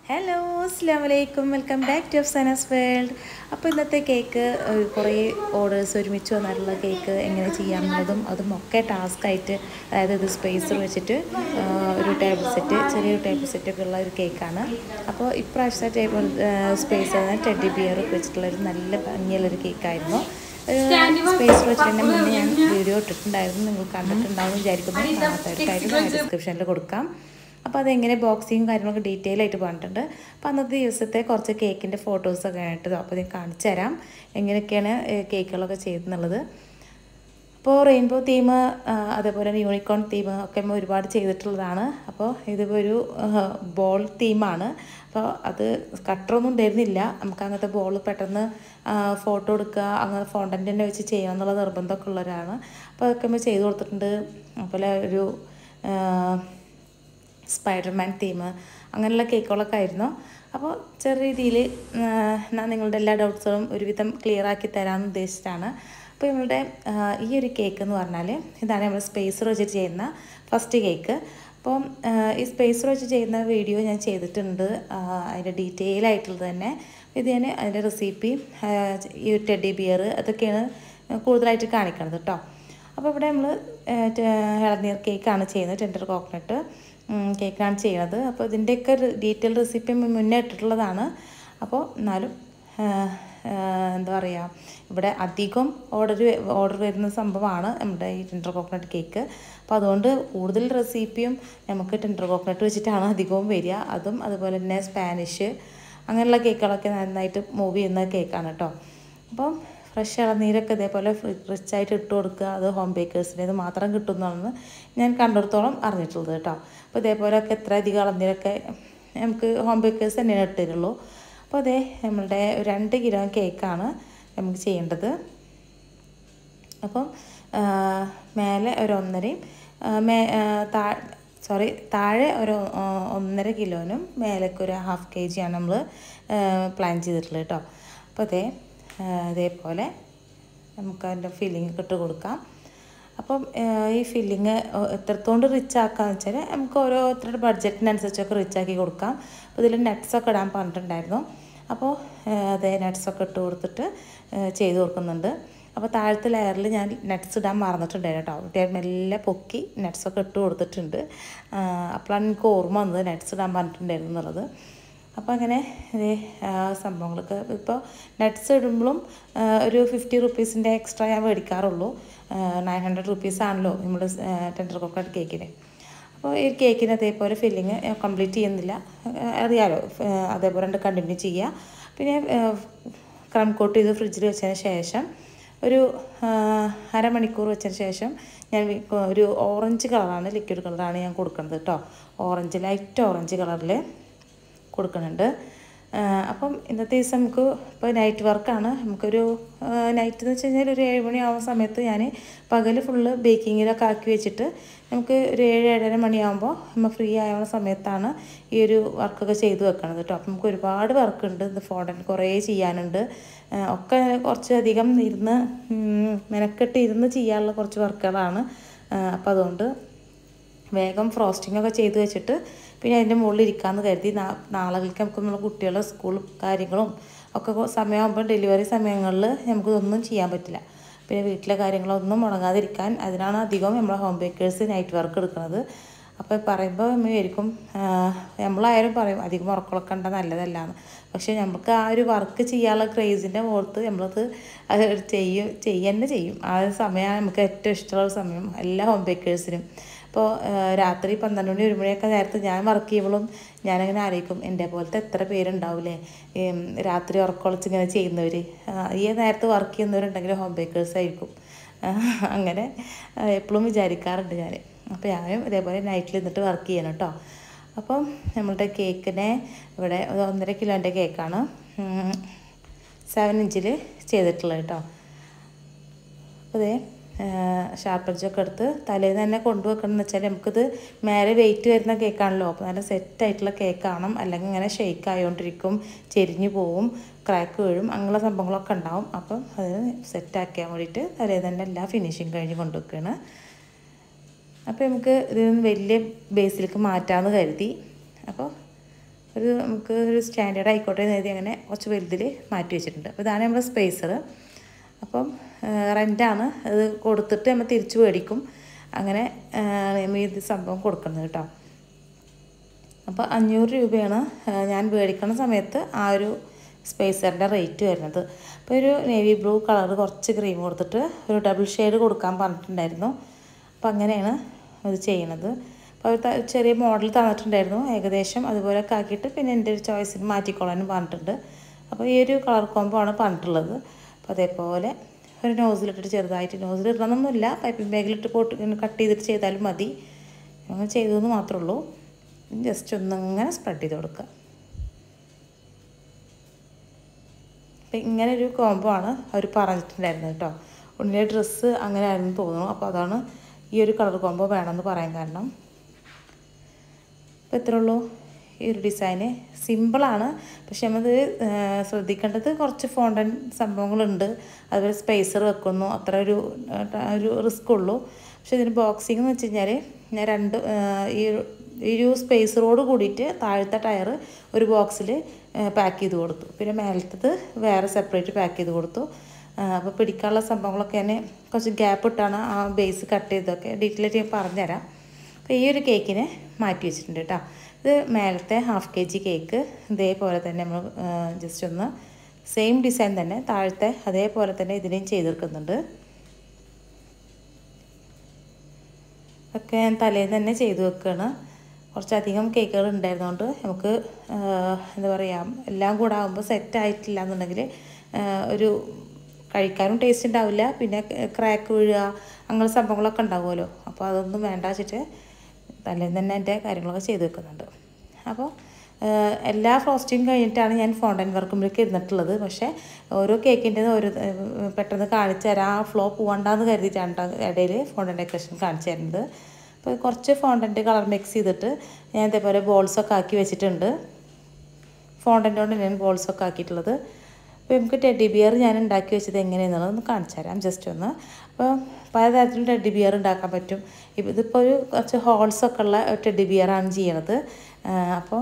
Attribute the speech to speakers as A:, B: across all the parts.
A: hello അസ്സാം വലൈക്കും welcome back to Sana's world അപ്പോൾ ഇന്നത്തെ കേക്ക് ഏഹ്, കുറേ ഓർഡേഴ്സ് ഒരുമിച്ച് വന്നിട്ടുള്ള കേക്ക് എങ്ങനെ ചെയ്യാമെന്നുള്ളതും അതും ഒക്കെ ടാസ്ക് ആയിട്ട് അതായത് ഇത് സ്പേസർ വെച്ചിട്ട് ഏഹ്, ഒരു ടേബിൾ സെറ്റ് ചെറിയൊരു ടേബിൾ സെറ്റൊക്കെ ഉള്ള ഒരു കേക്കാണ് അപ്പോൾ ഇപ്രാവശ്യത്തെ ടേബിൾ സ്പേസ് ടെഡി ബിയർ വെച്ചിട്ടുള്ള ഒരു നല്ല ഭംഗിയുള്ളൊരു കേക്കായിരുന്നു സ്പേസ് വെച്ചിട്ട് മുന്നേ ഞാൻ വീഡിയോ ഇട്ടിട്ടുണ്ടായിരുന്നു നിങ്ങൾ കണ്ടിട്ടുണ്ടാവും വിചാരിക്കുന്നു കാണാത്തവർക്കായിട്ട് ഡിസ്ക്രിപ്ഷനിൽ കൊടുക്കാം അപ്പോൾ അതെങ്ങനെ ബോക്സിങ് കാര്യങ്ങളൊക്കെ ഡീറ്റെയിൽ ആയിട്ട് പറഞ്ഞിട്ടുണ്ട് അപ്പോൾ അന്നത്തെ ദിവസത്തെ കുറച്ച് കേക്കിൻ്റെ ഫോട്ടോസൊക്കെ ആയിട്ട് അപ്പോൾ ഞാൻ കാണിച്ചു തരാം എങ്ങനെയൊക്കെയാണ് ഏഹ്, കേക്കുകളൊക്കെ ചെയ്തെന്നുള്ളത് അപ്പോൾ റെയിൻബോ തീം അതേപോലെ യൂണിക്കോൺ തീം ഒക്കെ നമ്മൾ ഒരുപാട് ചെയ്തിട്ടുള്ളതാണ് അപ്പോൾ ഇതിപ്പോൾ ഒരു ബോൾ തീമാണ് അപ്പോൾ അത് കട്ടറൊന്നും ഉണ്ടായിരുന്നില്ല നമുക്ക് അങ്ങനത്തെ ബോൾ പെട്ടെന്ന് ഫോട്ടോ എടുക്കുക അങ്ങനെ ഫോണ്ടൻ്റ് തന്നെ വെച്ച് ചെയ്യണം എന്നുള്ള നിർബന്ധമൊക്കെ ഉള്ളവരാണ് അപ്പോൾ അതൊക്കെ നമ്മൾ ചെയ്ത് കൊടുത്തിട്ടുണ്ട് അതുപോലെ ഒരു ആ, സ്പൈഡർമാൻ തീം അങ്ങനെയുള്ള കേക്കുകളൊക്കെ ആയിരുന്നു അപ്പോൾ ചെറിയ രീതിയിൽ ഞാൻ നിങ്ങളുടെ എല്ലാ ഡൗട്ട്സുകളും ഒരുവിധം ക്ലിയർ ആക്കി തരാമെന്ന് ഉദ്ദേശിച്ചിട്ടാണ് അപ്പോൾ നമ്മളുടെ ആ, ഈ ഒരു കേക്ക് എന്ന് പറഞ്ഞാൽ ഇതാണ് നമ്മൾ സ്പേസർ വെച്ചിട്ട് ചെയ്യുന്ന ഫസ്റ്റ് കേക്ക് അപ്പം ആ, ഈ സ്പേസർ വെച്ച് ചെയ്യുന്ന വീഡിയോ ഞാൻ ചെയ്തിട്ടുണ്ട് ആ, അതിൻ്റെ ഡീറ്റെയിൽ ആയിട്ടുള്ളത് തന്നെ ഇത് ഞാൻ അതിൻ്റെ റെസിപ്പി ഈ ടെഡി ബിയർ അതൊക്കെയാണ് കൂടുതലായിട്ട് കാണിക്കണത് കേട്ടോ അപ്പോൾ ഇവിടെ നമ്മൾ ഇളനീർ കേക്കാണ് ചെയ്യുന്നത് ടെൻഡർ കോക്കനട്ട് കേക്കാണ് ചെയ്യുന്നത് അപ്പോൾ ഇതിൻ്റെയൊക്കെ ഡീറ്റെയിൽ റെസിപ്പി മുന്നേ ഇട്ടിട്ടുള്ളതാണ് അപ്പോൾ എന്നാലും ആ, ആ, എന്താ പറയുക ഇവിടെ അധികം ഓർഡർ ഓർഡർ വരുന്ന സംഭവമാണ് നമ്മുടെ ഈ ടെൻഡർ കോക്കനട്ട് കേക്ക് അപ്പോൾ അതുകൊണ്ട് കൂടുതൽ റെസിപ്പിയും നമുക്ക് ടെൻഡർ കോക്കനട്ട് വെച്ചിട്ടാണ് അധികവും വരിക അതും അതുപോലെ തന്നെ സ്പാനിഷ് അങ്ങനെയുള്ള കേക്കുകളൊക്കെ നന്നായിട്ട് മൂവ് ചെയ്യുന്ന കേക്കാണ് കേട്ടോ അപ്പം ഫ്രഷ് ഇളനീരൊക്കെ ഇതേപോലെ റിച്ച് ആയിട്ട് ഇട്ട് കൊടുക്കുക അത് ഹോം ബേക്കേഴ്സിൻ്റേത് മാത്രം കിട്ടുന്നതാണ് ഞാൻ കണ്ടിടത്തോളം അറിഞ്ഞിട്ടുള്ളത് കേട്ടോ അപ്പോൾ ഇതേപോലെയൊക്കെ എത്ര അധികം ഇളനീരൊക്കെ നമുക്ക് ഹോം ബേക്കേഴ്സ് തന്നെയാണ് ഇട്ട് തരുള്ളൂ അപ്പോൾ അതേ നമ്മളുടെ ഒരു രണ്ട് കിലോ കേക്കാണ് നമുക്ക് ചെയ്യേണ്ടത് അപ്പം ആ, മേലെ ഒരു ഒന്നരയും ആ, മേ ആ, താ സോറി താഴെ ഒരു ആ, ഒന്നര കിലോനും മേലേക്ക് ഒരു ഹാഫ് കെ ജിയാണ് നമ്മൾ പ്ലാൻ ചെയ്തിട്ടുള്ളത് കേട്ടോ അപ്പോൾ അതേ ആ, ഇതേപോലെ നമുക്ക് അതിൻ്റെ ഫില്ലിങ് ഇട്ട് കൊടുക്കാം അപ്പം ആ, ഈ ഫില്ലിങ് എത്രത്തോണ്ട് റിച്ച് ആക്കാന്ന് വെച്ചാൽ നമുക്ക് ഓരോരുത്തരുടെ ബഡ്ജറ്റിനനുസരിച്ചൊക്കെ റിച്ച് ആക്കി കൊടുക്കാം അപ്പോൾ ഇതിൽ നട്ട്സൊക്കെ ഇടാൻ പറഞ്ഞിട്ടുണ്ടായിരുന്നു അപ്പോൾ ആ, അതേ നട്ട്സൊക്കെ ഇട്ട് കൊടുത്തിട്ട് ആ, ചെയ്ത് കൊടുക്കുന്നുണ്ട് അപ്പോൾ താഴത്തെ ലെയറിൽ ഞാൻ നട്ട്സ് ഇടാൻ മറന്നിട്ടുണ്ടായിരുന്നു കേട്ടോ കുട്ടികൾ മെല്ലെ പൊക്കി നട്ട്സൊക്കെ ഇട്ട് കൊടുത്തിട്ടുണ്ട് ആ, അപ്പോഴാണ് എനിക്ക് ഓർമ്മ വന്നത് നട്ട്സ് ഇടാൻ പറഞ്ഞിട്ടുണ്ടായിരുന്നു എന്നുള്ളത് അപ്പോൾ അങ്ങനെ ഇതേ ആ, സംഭവങ്ങളൊക്കെ ഇപ്പോൾ നട്ട്സ് ഇടുമ്പോഴും ആ, ഒരു ഫിഫ്റ്റി റുപ്പീസിൻ്റെ എക്സ്ട്രാ ഞാൻ മേടിക്കാറുള്ളൂ നയൻ ഹൺഡ്രഡ് റുപ്പീസ് ആണല്ലോ നമ്മുടെ ടെൻഡർ കോക്കനട്ട് കേക്കിന് അപ്പോൾ ഈ കേക്കിന് അതേപോലെ ഫില്ലിങ് കംപ്ലീറ്റ് ചെയ്യുന്നില്ല ആ, അറിയാലോ ആ, അതേപോലെ ഉണ്ട് കണ്ടിന്യൂ ചെയ്യുക പിന്നെ ക്രം കോട്ട് ചെയ്ത് ഫ്രിഡ്ജിൽ വെച്ചതിന് ശേഷം ഒരു ആ, അരമണിക്കൂർ വെച്ചതിന് ശേഷം ഞാൻ വി- ഒരു ഓറഞ്ച് കളറാണ് ലിക്വിഡ് കളറാണ് ഞാൻ കൊടുക്കുന്നത് കേട്ടോ ഓറഞ്ച് ലൈറ്റ് ഓറഞ്ച് കളറിൽ കൊടുക്കുന്നുണ്ട് ആ, അപ്പം ഇന്നത്തെ ദിവസം നമുക്ക് ഇപ്പോൾ നൈറ്റ് വർക്കാണ് നമുക്കൊരു നൈറ്റ് എന്ന് വെച്ച് കഴിഞ്ഞാൽ ഒരു ഏഴ് മണിയാവുന്ന സമയത്ത് ഞാൻ പകൽ ഫുള്ള് ബേക്കിങ്ങിലൊക്കെ ആക്കി വെച്ചിട്ട് നമുക്ക് ഒരു ഏഴ് ഏഴര മണിയാകുമ്പോൾ നമ്മൾ ഫ്രീ ആവുന്ന സമയത്താണ് ഈ ഒരു വർക്കൊക്കെ ചെയ്ത് വെക്കണത് കേട്ടോ അപ്പം നമുക്ക് ഒരുപാട് വർക്കുണ്ട് ഇത് ഫോണ്ടൻ കുറേ ചെയ്യാനുണ്ട് ആ, ഒക്കെ കുറച്ചധികം ഇരുന്ന് ഉം, മെനക്കെട്ട് ഇരുന്ന് ചെയ്യാനുള്ള കുറച്ച് വർക്കുകളാണ് അപ്പോൾ അതുകൊണ്ട് വേഗം ഫ്രോസ്റ്റിംഗ് ഒക്കെ ചെയ്ത് വെച്ചിട്ട് പിന്നെ അതിൻ്റെ മുകളിൽ ഇരിക്കാമെന്ന് കരുതി നാ നാളേക്ക് നമുക്ക് നമ്മളെ കുട്ടികളുടെ സ്കൂൾ കാര്യങ്ങളും ഒക്കെ കൊ- സമയമാകുമ്പോൾ ഡെലിവറി സമയങ്ങളിൽ നമുക്കിതൊന്നും ചെയ്യാൻ പറ്റില്ല പിന്നെ വീട്ടിലെ കാര്യങ്ങളൊന്നും മുടങ്ങാതിരിക്കാൻ അതിനാണ് അധികം നമ്മളെ ഹോം ബേക്കേഴ്സ് നൈറ്റ് വർക്ക് എടുക്കുന്നത് അപ്പോൾ പറയുമ്പോൾ നമ്മൾ വിചാരിക്കും ആ, നമ്മളായാലും പറയും അധികം ഉറക്കമൊക്കെ കണ്ടാൽ നല്ലതല്ലാന്ന് പക്ഷേ നമുക്ക് ആ ഒരു വർക്ക് ചെയ്യാനുള്ള ക്രേസിൻ്റെ പുറത്ത് നമ്മളത് അത് ചെയ്യും ചെയ്യുക ചെയ്യും ആ ഒരു സമയമാണ് നമുക്ക് ഏറ്റവും ഇഷ്ടമുള്ള സമയം എല്ലാ ഹോം ബേക്കേഴ്സിനും അപ്പോൾ രാത്രി പന്ത്രണ്ട് മണി ഒരു മണിയൊക്കെ നേരത്ത് ഞാൻ വർക്ക് ചെയ്യുമ്പോഴും ഞാനങ്ങനെ ആലോചിക്കും എൻ്റെ പോലത്തെ എത്ര പേരുണ്ടാവില്ലേ ഉം, രാത്രി ഉറക്കൊളിച്ച് ഇങ്ങനെ ചെയ്യുന്നവർ ഈ നേരത്ത് വർക്ക് ചെയ്യുന്നവരുണ്ടെങ്കിൽ ഹോം ബേക്കേഴ്സ് ആയിരിക്കും ആ, അങ്ങനെ എപ്പോഴും വിചാരിക്കാറുണ്ട് ഞാൻ അപ്പോൾ ഞാനും ഇതേപോലെ നൈറ്റിൽ നിന്നിട്ട് വർക്ക് ചെയ്യണം കേട്ടോ അപ്പം നമ്മളുടെ കേക്കിനെ ഇവിടെ ഒരു ഒന്നര കിലോൻ്റെ കേക്കാണ് സെവൻ ഇഞ്ചിൽ ചെയ്തിട്ടുള്ളത് കേട്ടോ അപ്പോൾ ഇതേ ഷാർപ്പൻസൊക്കെ എടുത്ത് തലേന്ന് തന്നെ കൊണ്ടുവെക്കണം എന്ന് വെച്ചാൽ നമുക്കിത് മേലെ വെയിറ്റ് വരുന്ന കേക്കാണല്ലോ അപ്പോൾ നല്ല സെറ്റായിട്ടുള്ള കേക്കാവണം അല്ലെങ്കിൽ ഇങ്ങനെ ഷെയ്ക്ക് ആയതുകൊണ്ടിരിക്കും ചെരിഞ്ഞു പോവും ക്രാക്ക് വീഴും അങ്ങനെയുള്ള സംഭവങ്ങളൊക്കെ ഉണ്ടാവും അപ്പം അത് സെറ്റാക്കാൻ വേണ്ടിയിട്ട് തലേന്ന് തന്നെ എല്ലാ ഫിനിഷിങ് കഴിഞ്ഞ് കൊണ്ടുവെക്കുകയാണ് അപ്പോൾ നമുക്ക് ഇതിൽ നിന്ന് വലിയ ബേസിലേക്ക് മാറ്റാമെന്ന് കരുതി അപ്പോൾ ഒരു നമുക്ക് ഒരു സ്റ്റാൻഡേർഡ് ആയിക്കോട്ടെ എന്ന് കരുതി അങ്ങനെ കുറച്ച് വലുതിൽ മാറ്റി വെച്ചിട്ടുണ്ട് അപ്പോൾ ഇതാണ് നമ്മുടെ സ്പേസർ അപ്പം റെൻ്റാണ് അത് കൊടുത്തിട്ട് നമ്മൾ തിരിച്ച് മേടിക്കും അങ്ങനെ നമ്മൾ ഇത് സംഭവം കൊടുക്കുന്നത് കേട്ടോ അപ്പോൾ അഞ്ഞൂറ് രൂപയാണ് ഞാൻ മേടിക്കുന്ന സമയത്ത് ആ ഒരു സ്പേസറിൻ്റെ റേറ്റ് വരുന്നത് അപ്പോൾ ഒരു നേവി ബ്ലൂ കളർ കുറച്ച് ക്രീം കൊടുത്തിട്ട് ഒരു ഡബിൾ ഷെയ്ഡ് കൊടുക്കാൻ പറഞ്ഞിട്ടുണ്ടായിരുന്നു അപ്പോൾ അങ്ങനെയാണ് ഇത് ചെയ്യണത് അപ്പോൾ അവർ ചെറിയ മോഡൽ തന്നിട്ടുണ്ടായിരുന്നു ഏകദേശം അതുപോലെയൊക്കെ ആക്കിയിട്ട് പിന്നെ എൻ്റെ ഒരു ചോയ്സിന് മാറ്റിക്കൊള്ളാനും പറഞ്ഞിട്ടുണ്ട് അപ്പോൾ ഈ ഒരു കളർ കോമ്പോ ആണ് പറഞ്ഞിട്ടുള്ളത് അപ്പോൾ അതേപോലെ ഒരു നോസിലിട്ടിട്ട് ചെറുതായിട്ട് നോസിൽ ഇടണമെന്നൊന്നുമില്ല പൈപ്പിംഗ് ബാഗിലിട്ട് പോട്ട് കട്ട് ചെയ്തിട്ട് ചെയ്താലും മതി അങ്ങനെ ചെയ്തതെന്ന് മാത്രമേ ഉള്ളൂ ജസ്റ്റ് ഒന്നിങ്ങനെ സ്പ്രെഡ് ചെയ്ത് കൊടുക്കുക അപ്പം ഇങ്ങനെ ഒരു കോംബോ ആണ് അവർ പറഞ്ഞിട്ടുണ്ടായിരുന്നത് കേട്ടോ ഉണ്ണിയുടെ ഡ്രസ്സ് അങ്ങനെ ആയിരുന്നു തോന്നുന്നു അപ്പോൾ അതാണ് ഈ ഒരു കളർ കോംബോ വേണമെന്ന് പറയാൻ കാരണം അപ്പോൾ ഇത്രേ ഉള്ളൂ ഈ ഒരു ഡിസൈന് സിമ്പിളാണ് പക്ഷെ നമ്മളത് ശ്രദ്ധിക്കേണ്ടത് കുറച്ച് ഫോണ്ടൻ സംഭവങ്ങളുണ്ട് അതുപോലെ സ്പേസർ വെക്കുന്നു അത്ര ഒരു ഒരു റിസ്ക് ഉള്ളൂ പക്ഷെ ഇതിന് ബോക്സിംഗ് എന്ന് വെച്ച് കഴിഞ്ഞാൽ ഞാൻ രണ്ട് ഈ ഈ ഒരു സ്പേസറോട് കൂടിയിട്ട് താഴത്തെ ടയർ ഒരു ബോക്സിൽ പാക്ക് ചെയ്ത് കൊടുത്തു പിന്നെ മേലത്തത് വേറെ സെപ്പറേറ്റ് പാക്ക് ചെയ്ത് കൊടുത്തു അപ്പോൾ പിടിക്കാനുള്ള സംഭവങ്ങളൊക്കെ ഞാൻ കുറച്ച് ഗ്യാപ്പ് ഇട്ടാണ് ആ ബേസ് കട്ട് ചെയ്തൊക്കെ ഡീറ്റെയിൽ ആയിട്ട് ഞാൻ പറഞ്ഞുതരാം അപ്പോൾ ഈ ഒരു കേക്കിനെ മാറ്റി വെച്ചിട്ടുണ്ട് കേട്ടോ ഇത് മേലത്തെ ഹാഫ് കെ ജി കേക്ക് ഇതേപോലെ തന്നെ നമ്മൾ ജസ്റ്റ് ഒന്ന് സെയിം ഡിസൈൻ തന്നെ താഴത്തെ അതേപോലെ തന്നെ ഇതിനെയും ചെയ്തെടുക്കുന്നുണ്ട് ഒക്കെ ഞാൻ തലേന്ന് തന്നെ ചെയ്തു വെക്കുകയാണ് കുറച്ചധികം കേക്കുകൾ ഉണ്ടായിരുന്നതുകൊണ്ട് നമുക്ക് എന്താ പറയുക എല്ലാം കൂടെ ആകുമ്പോൾ സെറ്റ് ആയിട്ടില്ല എന്നുണ്ടെങ്കിൽ ഒരു കഴിക്കാനും ടേസ്റ്റ് ഉണ്ടാവില്ല പിന്നെ ക്രാക്ക് വീഴുക അങ്ങനെ സംഭവങ്ങളൊക്കെ ഉണ്ടാവുമല്ലോ അപ്പോൾ അതൊന്നും വേണ്ട വെച്ചിട്ട് തലേന്ന് തന്നെ എൻ്റെ കാര്യങ്ങളൊക്കെ ചെയ്ത് വെക്കുന്നുണ്ട് അപ്പോൾ എല്ലാ ഫ്രോസ്റ്റിങ് കഴിഞ്ഞിട്ടാണ് ഞാൻ ഫോണ്ടൻ വർക്കുമ്പോഴേക്ക് ഇരുന്നിട്ടുള്ളത് പക്ഷേ ഓരോ കേക്കിൻ്റെ ഓരോ പെട്ടെന്ന് കാണിച്ചു തരാം ആ ഫ്ലോ പോകണ്ടെന്ന് കരുതിയിട്ടാണ് ഇടയിൽ ഫോണ്ടൻ ഡെക്കറേഷൻ കാണിച്ചു തരുന്നത് അപ്പോൾ കുറച്ച് ഫോണ്ടൻ്റ് കളർ മിക്സ് ചെയ്തിട്ട് ഞാൻ ഇതേപോലെ ബോൾസൊക്കെ ആക്കി വെച്ചിട്ടുണ്ട് ഫോണ്ടൻ്റ് കൊണ്ട് ഞാൻ ബോൾസൊക്കെ ആക്കിയിട്ടുള്ളത് അപ്പോൾ നമുക്ക് ടെഡി ബിയർ ഞാൻ ഉണ്ടാക്കി വെച്ചത് എങ്ങനെയാണെന്നുള്ളത് ഒന്ന് കാണിച്ചു തരാം ജസ്റ്റ് ഒന്ന് അപ്പോൾ പലതരത്തിലും ടെഡി ബിയർ ഉണ്ടാക്കാൻ പറ്റും ഇപ്പോൾ ഇതിപ്പോൾ ഒരു കുറച്ച് ഹോൾസൊക്കെ ഉള്ള ടെഡി ബിയറാണ് ചെയ്യണത് അപ്പോൾ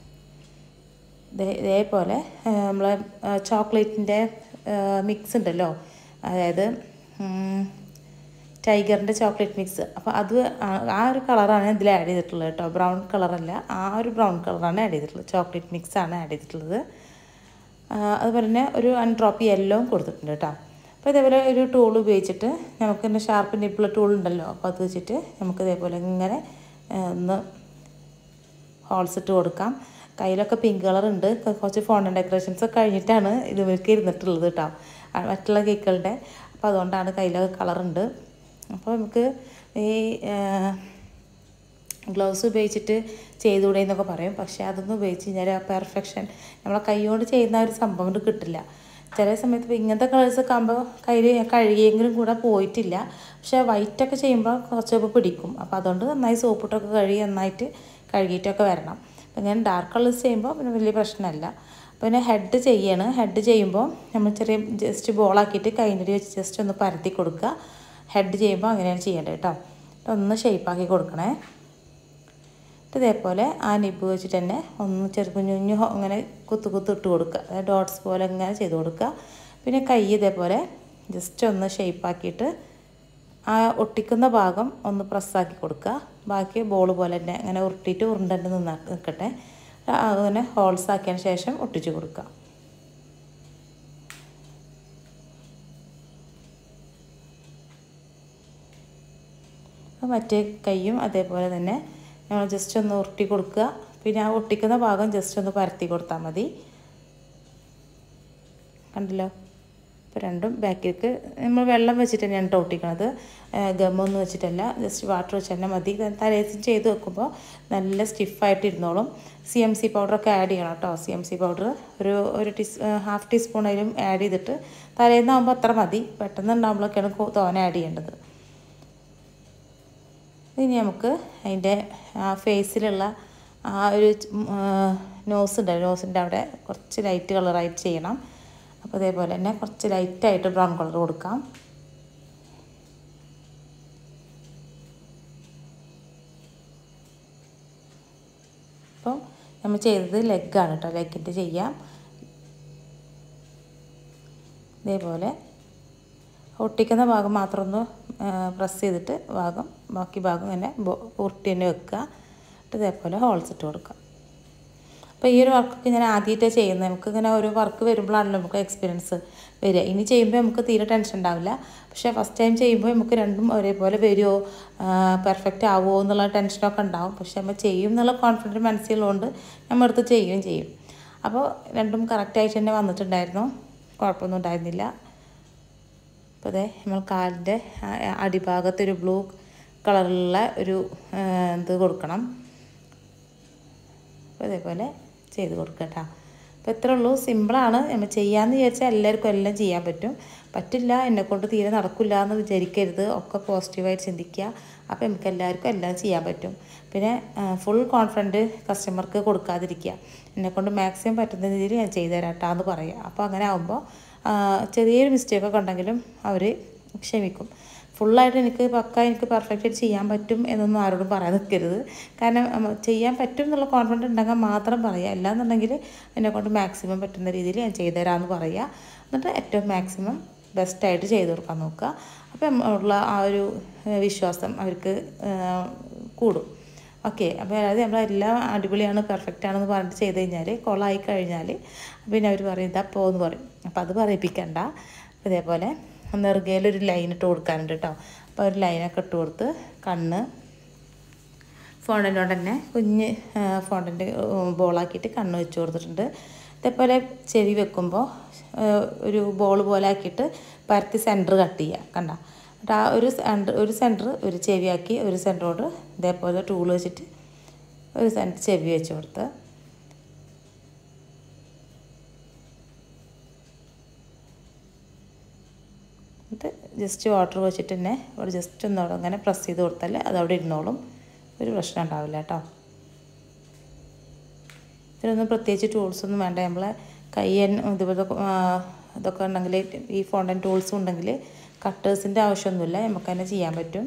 A: ഇതേപോലെ നമ്മൾ ചോക്ലേറ്റിൻ്റെ മിക്സ് ഉണ്ടല്ലോ അതായത് ടൈഗറിൻ്റെ ചോക്ലേറ്റ് മിക്സ് അപ്പോൾ അത് ആ ഒരു കളറാണ് ഇതിൽ ആഡ് ചെയ്തിട്ടുള്ളത് കേട്ടോ ബ്രൗൺ കളറല്ല ആ ഒരു ബ്രൗൺ കളറാണ് ആഡ് ചെയ്തിട്ടുള്ളത് ചോക്ലേറ്റ് മിക്സ് ആണ് ആഡ് ചെയ്തിട്ടുള്ളത് അതുപോലെ തന്നെ ഒരു അൺഡ്രോപ്പ് യെല്ലോയും കൊടുത്തിട്ടുണ്ട് കേട്ടോ അപ്പോൾ ഇതേപോലെ ഒരു ടൂൾ ഉപയോഗിച്ചിട്ട് നമുക്ക് തന്നെ ഷാർപ്പ് നിപ്പിൾ ടൂൾ ഉണ്ടല്ലോ അപ്പോൾ അത് വെച്ചിട്ട് നമുക്ക് ഇതേപോലെ ഇങ്ങനെ ഒന്ന് ഹോൾസ് ഇട്ട് കൊടുക്കാം കയ്യിലൊക്കെ പിങ്ക് കളർ ഉണ്ട് കുറച്ച് ഫോൺ ഡെക്കറേഷൻസ് ഒക്കെ കഴിഞ്ഞിട്ടാണ് ഇതുവർക്ക് ഇരുന്നിട്ടുള്ളത് കേട്ടോ മറ്റുള്ള കേക്കുകളുടെ അപ്പോൾ അതുകൊണ്ടാണ് കയ്യിലൊക്കെ കളറുണ്ട് അപ്പോൾ നമുക്ക് ഈ ഗ്ലൗസ് ഉപയോഗിച്ചിട്ട് ചെയ്തുകൂടെ എന്നൊക്കെ പറയും പക്ഷേ അതൊന്നും ഉപയോഗിച്ച് കഴിഞ്ഞാൽ ആ പെർഫെക്ഷൻ നമ്മളെ കൈ കൊണ്ട് ചെയ്യുന്ന ഒരു സംഭവം കിട്ടില്ല ചില സമയത്ത് ഇപ്പോൾ ഇങ്ങനത്തെ കളേഴ്സൊക്കെ ആകുമ്പോൾ കയ്യിൽ കഴുകിയെങ്കിലും കൂടെ പോയിട്ടില്ല പക്ഷേ വൈറ്റൊക്കെ ചെയ്യുമ്പോൾ കുറച്ചൊക്കെ പിടിക്കും അപ്പോൾ അതുകൊണ്ട് നന്നായി സോപ്പിട്ടൊക്കെ കഴുകി നന്നായിട്ട് കഴുകിയിട്ടൊക്കെ വരണം അപ്പോൾ ഇങ്ങനെ ഡാർക്ക് കളേഴ്സ് ചെയ്യുമ്പോൾ പിന്നെ വലിയ പ്രശ്നമല്ല പിന്നെ ഹെഡ് ചെയ്യാണ് ഹെഡ് ചെയ്യുമ്പോൾ നമ്മൾ ചെറിയ ജസ്റ്റ് ബോളാക്കിയിട്ട് കൈൻ്റെ വെച്ച് ജസ്റ്റ് ഒന്ന് പരത്തി കൊടുക്കുക ഹെഡ് ചെയ്യുമ്പോൾ അങ്ങനെയാണ് ചെയ്യേണ്ടത് കേട്ടോ ഒന്ന് ഷേപ്പാക്കി കൊടുക്കണേ ഇതേപോലെ ആ നിബ് വെച്ചിട്ട് തന്നെ ഒന്ന് ചെറു കുഞ്ഞു കുഞ്ഞു ഇങ്ങനെ കുത്തു കുത്തു ഇട്ട് കൊടുക്കുക അതായത് ഡോട്ട്സ് പോലെ ഇങ്ങനെ ചെയ്ത് കൊടുക്കുക പിന്നെ കൈ ഇതേപോലെ ജസ്റ്റ് ഒന്ന് ഷേപ്പാക്കിയിട്ട് ആ ഒട്ടിക്കുന്ന ഭാഗം ഒന്ന് പ്രസ്സാക്കി കൊടുക്കുക ബാക്കി ബോൾ പോലെ തന്നെ അങ്ങനെ ഉരുട്ടിയിട്ട് ഉരുണ്ടൻ്റെ നിന്നാ നിൽക്കട്ടെ അങ്ങനെ ഹോൾസ് ആക്കിയതിന് ശേഷം ഒട്ടിച്ച് കൊടുക്കുക മറ്റേ കൈയും അതേപോലെ തന്നെ നമ്മൾ ജസ്റ്റ് ഒന്ന് ഉരുട്ടി കൊടുക്കുക പിന്നെ ആ ഒട്ടിക്കുന്ന ഭാഗം ജസ്റ്റ് ഒന്ന് പരത്തി കൊടുത്താൽ മതി കണ്ടല്ലോ ഇപ്പോൾ രണ്ടും ബാക്കിലേക്ക് നമ്മൾ വെള്ളം വെച്ചിട്ട് തന്നെയാണ് കേട്ടോ ഒട്ടിക്കണത് ഗമ്മൊന്നും വെച്ചിട്ടല്ല ജസ്റ്റ് വാട്ടർ വെച്ച് തന്നെ മതി തലേദിവസം ചെയ്ത് വെക്കുമ്പോൾ നല്ല സ്റ്റിഫായിട്ട് ഇരുന്നോളും സി എം സി പൗഡറൊക്കെ ആഡ് ചെയ്യണം കേട്ടോ സി എം സി പൗഡർ ഒരു ഒരു ടീസ് ഹാഫ് ടീസ്പൂൺ അതിലും ആഡ് ചെയ്തിട്ട് തലേന്നാകുമ്പോൾ അത്ര മതി പെട്ടെന്ന് ഉണ്ടാകുമ്പോഴൊക്കെയാണ് തോനെ ആഡ് ചെയ്യേണ്ടത് ഇനി നമുക്ക് അതിൻ്റെ ആ ഫേസിലുള്ള ആ ഒരു നോസ് ഉണ്ട് നോസിൻ്റെ അവിടെ കുറച്ച് ലൈറ്റ് കളറായിട്ട് ചെയ്യണം അപ്പോൾ അതേപോലെ തന്നെ കുറച്ച് ലൈറ്റായിട്ട് ബ്രൗൺ കളർ കൊടുക്കാം അപ്പോൾ നമ്മൾ ചെയ്തത് ലെഗാണ് കേട്ടോ ലെഗിൻ്റെ ചെയ്യാം ഇതേപോലെ ഒട്ടിക്കുന്ന ഭാഗം മാത്രം ഒന്ന് പ്രസ് ചെയ്തിട്ട് ഭാഗം ബാക്കി ഭാഗം ഇങ്ങനെ ഉരുട്ടി തന്നെ വെക്കുക എന്നിട്ട് ഇതേപോലെ ഹോൾസ് ഇട്ട് കൊടുക്കുക അപ്പോൾ ഈ ഒരു വർക്കൊക്കെ ഞാൻ ആദ്യമായിട്ടാണ് ചെയ്യുന്നത് നമുക്ക് ഇങ്ങനെ ഓരോ വർക്ക് വരുമ്പോഴാണല്ലോ നമുക്ക് എക്സ്പീരിയൻസ് വരിക ഇനി ചെയ്യുമ്പോൾ നമുക്ക് തീരെ ടെൻഷൻ ഉണ്ടാവില്ല പക്ഷേ ഫസ്റ്റ് ടൈം ചെയ്യുമ്പോൾ നമുക്ക് രണ്ടും ഒരേപോലെ വരുമോ പെർഫെക്റ്റ് ആവുമോ എന്നുള്ള ടെൻഷനൊക്കെ ഉണ്ടാവും പക്ഷേ നമ്മൾ ചെയ്യും എന്നുള്ള കോൺഫിഡൻറ്റ് മനസ്സിലുള്ളതുകൊണ്ട് നമ്മൾ എടുത്ത് ചെയ്യുകയും ചെയ്യും അപ്പോൾ രണ്ടും കറക്റ്റായിട്ട് തന്നെ വന്നിട്ടുണ്ടായിരുന്നു കുഴപ്പമൊന്നും ഉണ്ടായിരുന്നില്ല അപ്പോൾ അതെ നമ്മൾ കാലിൻ്റെ അടിഭാഗത്ത് ഒരു ബ്ലൂ കളറിലുള്ള ഒരു ഇത് കൊടുക്കണം അപ്പോൾ ഇതേപോലെ ചെയ്ത് കൊടുക്കുക കേട്ടോ അപ്പോൾ ഇത്രേ ഉള്ളൂ സിമ്പിളാണ് നമ്മൾ ചെയ്യാമെന്ന് വിചാരിച്ചാൽ എല്ലാവർക്കും എല്ലാം ചെയ്യാൻ പറ്റും പറ്റില്ല എന്നെക്കൊണ്ട് തീരെ നടക്കില്ല എന്ന് വിചാരിക്കരുത് ഒക്കെ പോസിറ്റീവായിട്ട് ചിന്തിക്കുക അപ്പോൾ നമുക്ക് എല്ലാവർക്കും എല്ലാം ചെയ്യാൻ പറ്റും പിന്നെ ഫുൾ കോൺഫിഡൻറ്റ് കസ്റ്റമർക്ക് കൊടുക്കാതിരിക്കുക എന്നെക്കൊണ്ട് മാക്സിമം പറ്റുന്ന രീതിയിൽ ഞാൻ ചെയ്തു തരാട്ടാ എന്ന് പറയുക അപ്പോൾ അങ്ങനെ ആകുമ്പോൾ ചെറിയൊരു മിസ്റ്റേക്കൊക്കെ ഉണ്ടെങ്കിലും അവർ ക്ഷമിക്കും ഫുള്ളായിട്ട് എനിക്ക് പക്ക എനിക്ക് പെർഫെക്റ്റ് ആയിട്ട് ചെയ്യാൻ പറ്റും എന്നൊന്നും ആരോടും പറയാൻ നിൽക്കരുത് കാരണം ചെയ്യാൻ പറ്റും എന്നുള്ള കോൺഫിഡൻറ്റ് ഉണ്ടെങ്കിൽ മാത്രം പറയുക അല്ലാന്നുണ്ടെങ്കിൽ എന്നെക്കൊണ്ട് മാക്സിമം പറ്റുന്ന രീതിയിൽ ഞാൻ ചെയ്തു തരാമെന്ന് പറയുക എന്നിട്ട് ഏറ്റവും മാക്സിമം ബെസ്റ്റായിട്ട് ചെയ്തു കൊടുക്കാൻ നോക്കുക അപ്പം ഉള്ള ആ ഒരു വിശ്വാസം അവർക്ക് കൂടും ഓക്കെ അപ്പോൾ അതായത് നമ്മളെല്ലാം അടിപൊളിയാണ് പെർഫെക്റ്റ് ആണെന്ന് പറഞ്ഞിട്ട് ചെയ്ത് കഴിഞ്ഞാൽ കൊളായി കഴിഞ്ഞാൽ പിന്നെ അവർ പറയും ഇതാ പോന്ന് പറയും അപ്പോൾ അത് പറയിപ്പിക്കണ്ട ഇതേപോലെ നെറുകയിലൊരു ലൈൻ ഇട്ട് കൊടുക്കാനുണ്ട് കേട്ടോ അപ്പോൾ ഒരു ലൈനൊക്കെ ഇട്ട് കൊടുത്ത് കണ്ണ് ഫോണ്ടിനോട് തന്നെ കുഞ്ഞ് ഫോണ്ടിൻ്റെ ബോളാക്കിയിട്ട് കണ്ണ് വെച്ച് കൊടുത്തിട്ടുണ്ട് ഇതേപോലെ ചെവി വെക്കുമ്പോൾ ഒരു ബോൾ പോലെ ആക്കിയിട്ട് പരത്തി സെൻറ്റർ കട്ട് ചെയ്യുക കണ്ട എന്നിട്ട് ആ ഒരു സെൻറ്റർ ഒരു സെൻറ്റർ ഒരു ചെവിയാക്കി ഒരു സെൻറ്ററോട് ഇതേപോലെ ടൂൾ വെച്ചിട്ട് ഒരു സെൻറ്റർ ചെവി വെച്ച് കൊടുത്ത് എന്നിട്ട് ജസ്റ്റ് വാട്ടർ വെച്ചിട്ട് തന്നെ അവിടെ ജസ്റ്റ് ഒന്ന് അവിടെ അങ്ങനെ പ്രസ് ചെയ്ത് കൊടുത്താൽ അത് അവിടെ ഇരുന്നോളും ഒരു പ്രശ്നം ഉണ്ടാവില്ല കേട്ടോ ഇതിനൊന്നും പ്രത്യേകിച്ച് ടൂൾസൊന്നും വേണ്ട നമ്മളെ കയ്യൻ ഇതുപോലെ ഇതൊക്കെ ഉണ്ടെങ്കിൽ ഈ ഫോണ്ടൻ ടൂൾസും ഉണ്ടെങ്കിൽ കട്ടേഴ്സിൻ്റെ ആവശ്യമൊന്നുമില്ല നമുക്ക് തന്നെ ചെയ്യാൻ പറ്റും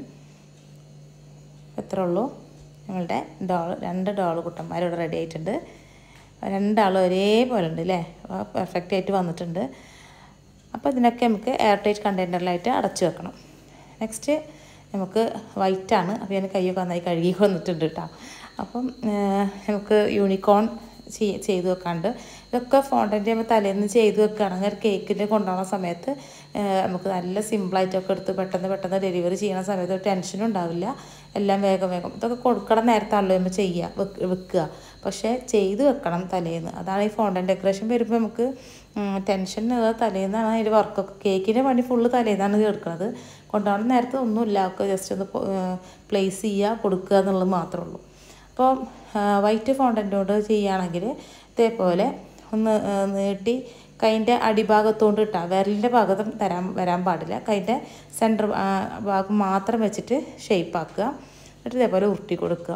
A: എത്ര ഉള്ളൂ നമ്മളുടെ ഡോൾ രണ്ട് ഡോൾ കുട്ടന്മാരിവിടെ റെഡി ആയിട്ടുണ്ട് രണ്ടാളും ഒരേപോലെ ഉണ്ട് അല്ലേ പെർഫെക്റ്റ് ആയിട്ട് വന്നിട്ടുണ്ട് അപ്പോൾ ഇതിനൊക്കെ നമുക്ക് എയർ ടൈറ്റ് കണ്ടെയ്നറിലായിട്ട് അടച്ചു വെക്കണം നെക്സ്റ്റ് നമുക്ക് വൈറ്റാണ് അപ്പോൾ ഞാൻ കയ്യൊക്കെ നന്നായി കഴുകി വന്നിട്ടുണ്ട് കേട്ടോ അപ്പം നമുക്ക് യൂണിക്കോൺ ചെയ്ത് വെക്കാണ്ട് ഇതൊക്കെ ഫോണ്ടൻ്റെ നമ്മൾ തലേന്ന് ചെയ്ത് വെക്കുകയാണെങ്കിൽ കേക്കിൻ്റെ കൊണ്ടുപോകുന്ന സമയത്ത് നമുക്ക് നല്ല സിമ്പിളായിട്ടൊക്കെ എടുത്ത് പെട്ടെന്ന് പെട്ടെന്ന് ഡെലിവറി ചെയ്യുന്ന സമയത്ത് ഒരു ടെൻഷനും ഉണ്ടാവില്ല എല്ലാം വേഗം വേഗം ഇതൊക്കെ കൊടുക്കണം നേരത്താണല്ലോ നമ്മൾ ചെയ്യുക വെക്കുക പക്ഷേ ചെയ്ത് വെക്കണം തലേന്ന് അതാണ് ഈ ഫോണ്ടൻ ഡെക്കറേഷൻ വരുമ്പോൾ നമുക്ക് ടെൻഷൻ തലേന്നാണ് അതിൻ്റെ വർക്കൊക്കെ കേക്കിൻ്റെ പണി ഫുള്ള് തലേന്നാണ് എടുക്കുന്നത് കൊണ്ടുപോകണം നേരത്തെ ഒന്നുമില്ല ഒക്കെ ജസ്റ്റ് ഒന്ന് പ്ലേസ് ചെയ്യുക കൊടുക്കുക എന്നുള്ളത് മാത്രമേ ഉള്ളൂ അപ്പോൾ വൈറ്റ് ഫോണ്ടൻ്റോട് ചെയ്യുകയാണെങ്കിൽ ഇതേപോലെ ഒന്ന് നീട്ടി കൈൻ്റെ അടിഭാഗത്തോണ്ട് ഇട്ടാൽ വിരലിൻ്റെ ഭാഗത്തും തരാൻ വരാൻ പാടില്ല കൈൻ്റെ സെൻറ്റർ ഭാഗം മാത്രം വെച്ചിട്ട് ഷേപ്പാക്കുക എന്നിട്ട് ഇതേപോലെ ഉരുട്ടി കൊടുക്കുക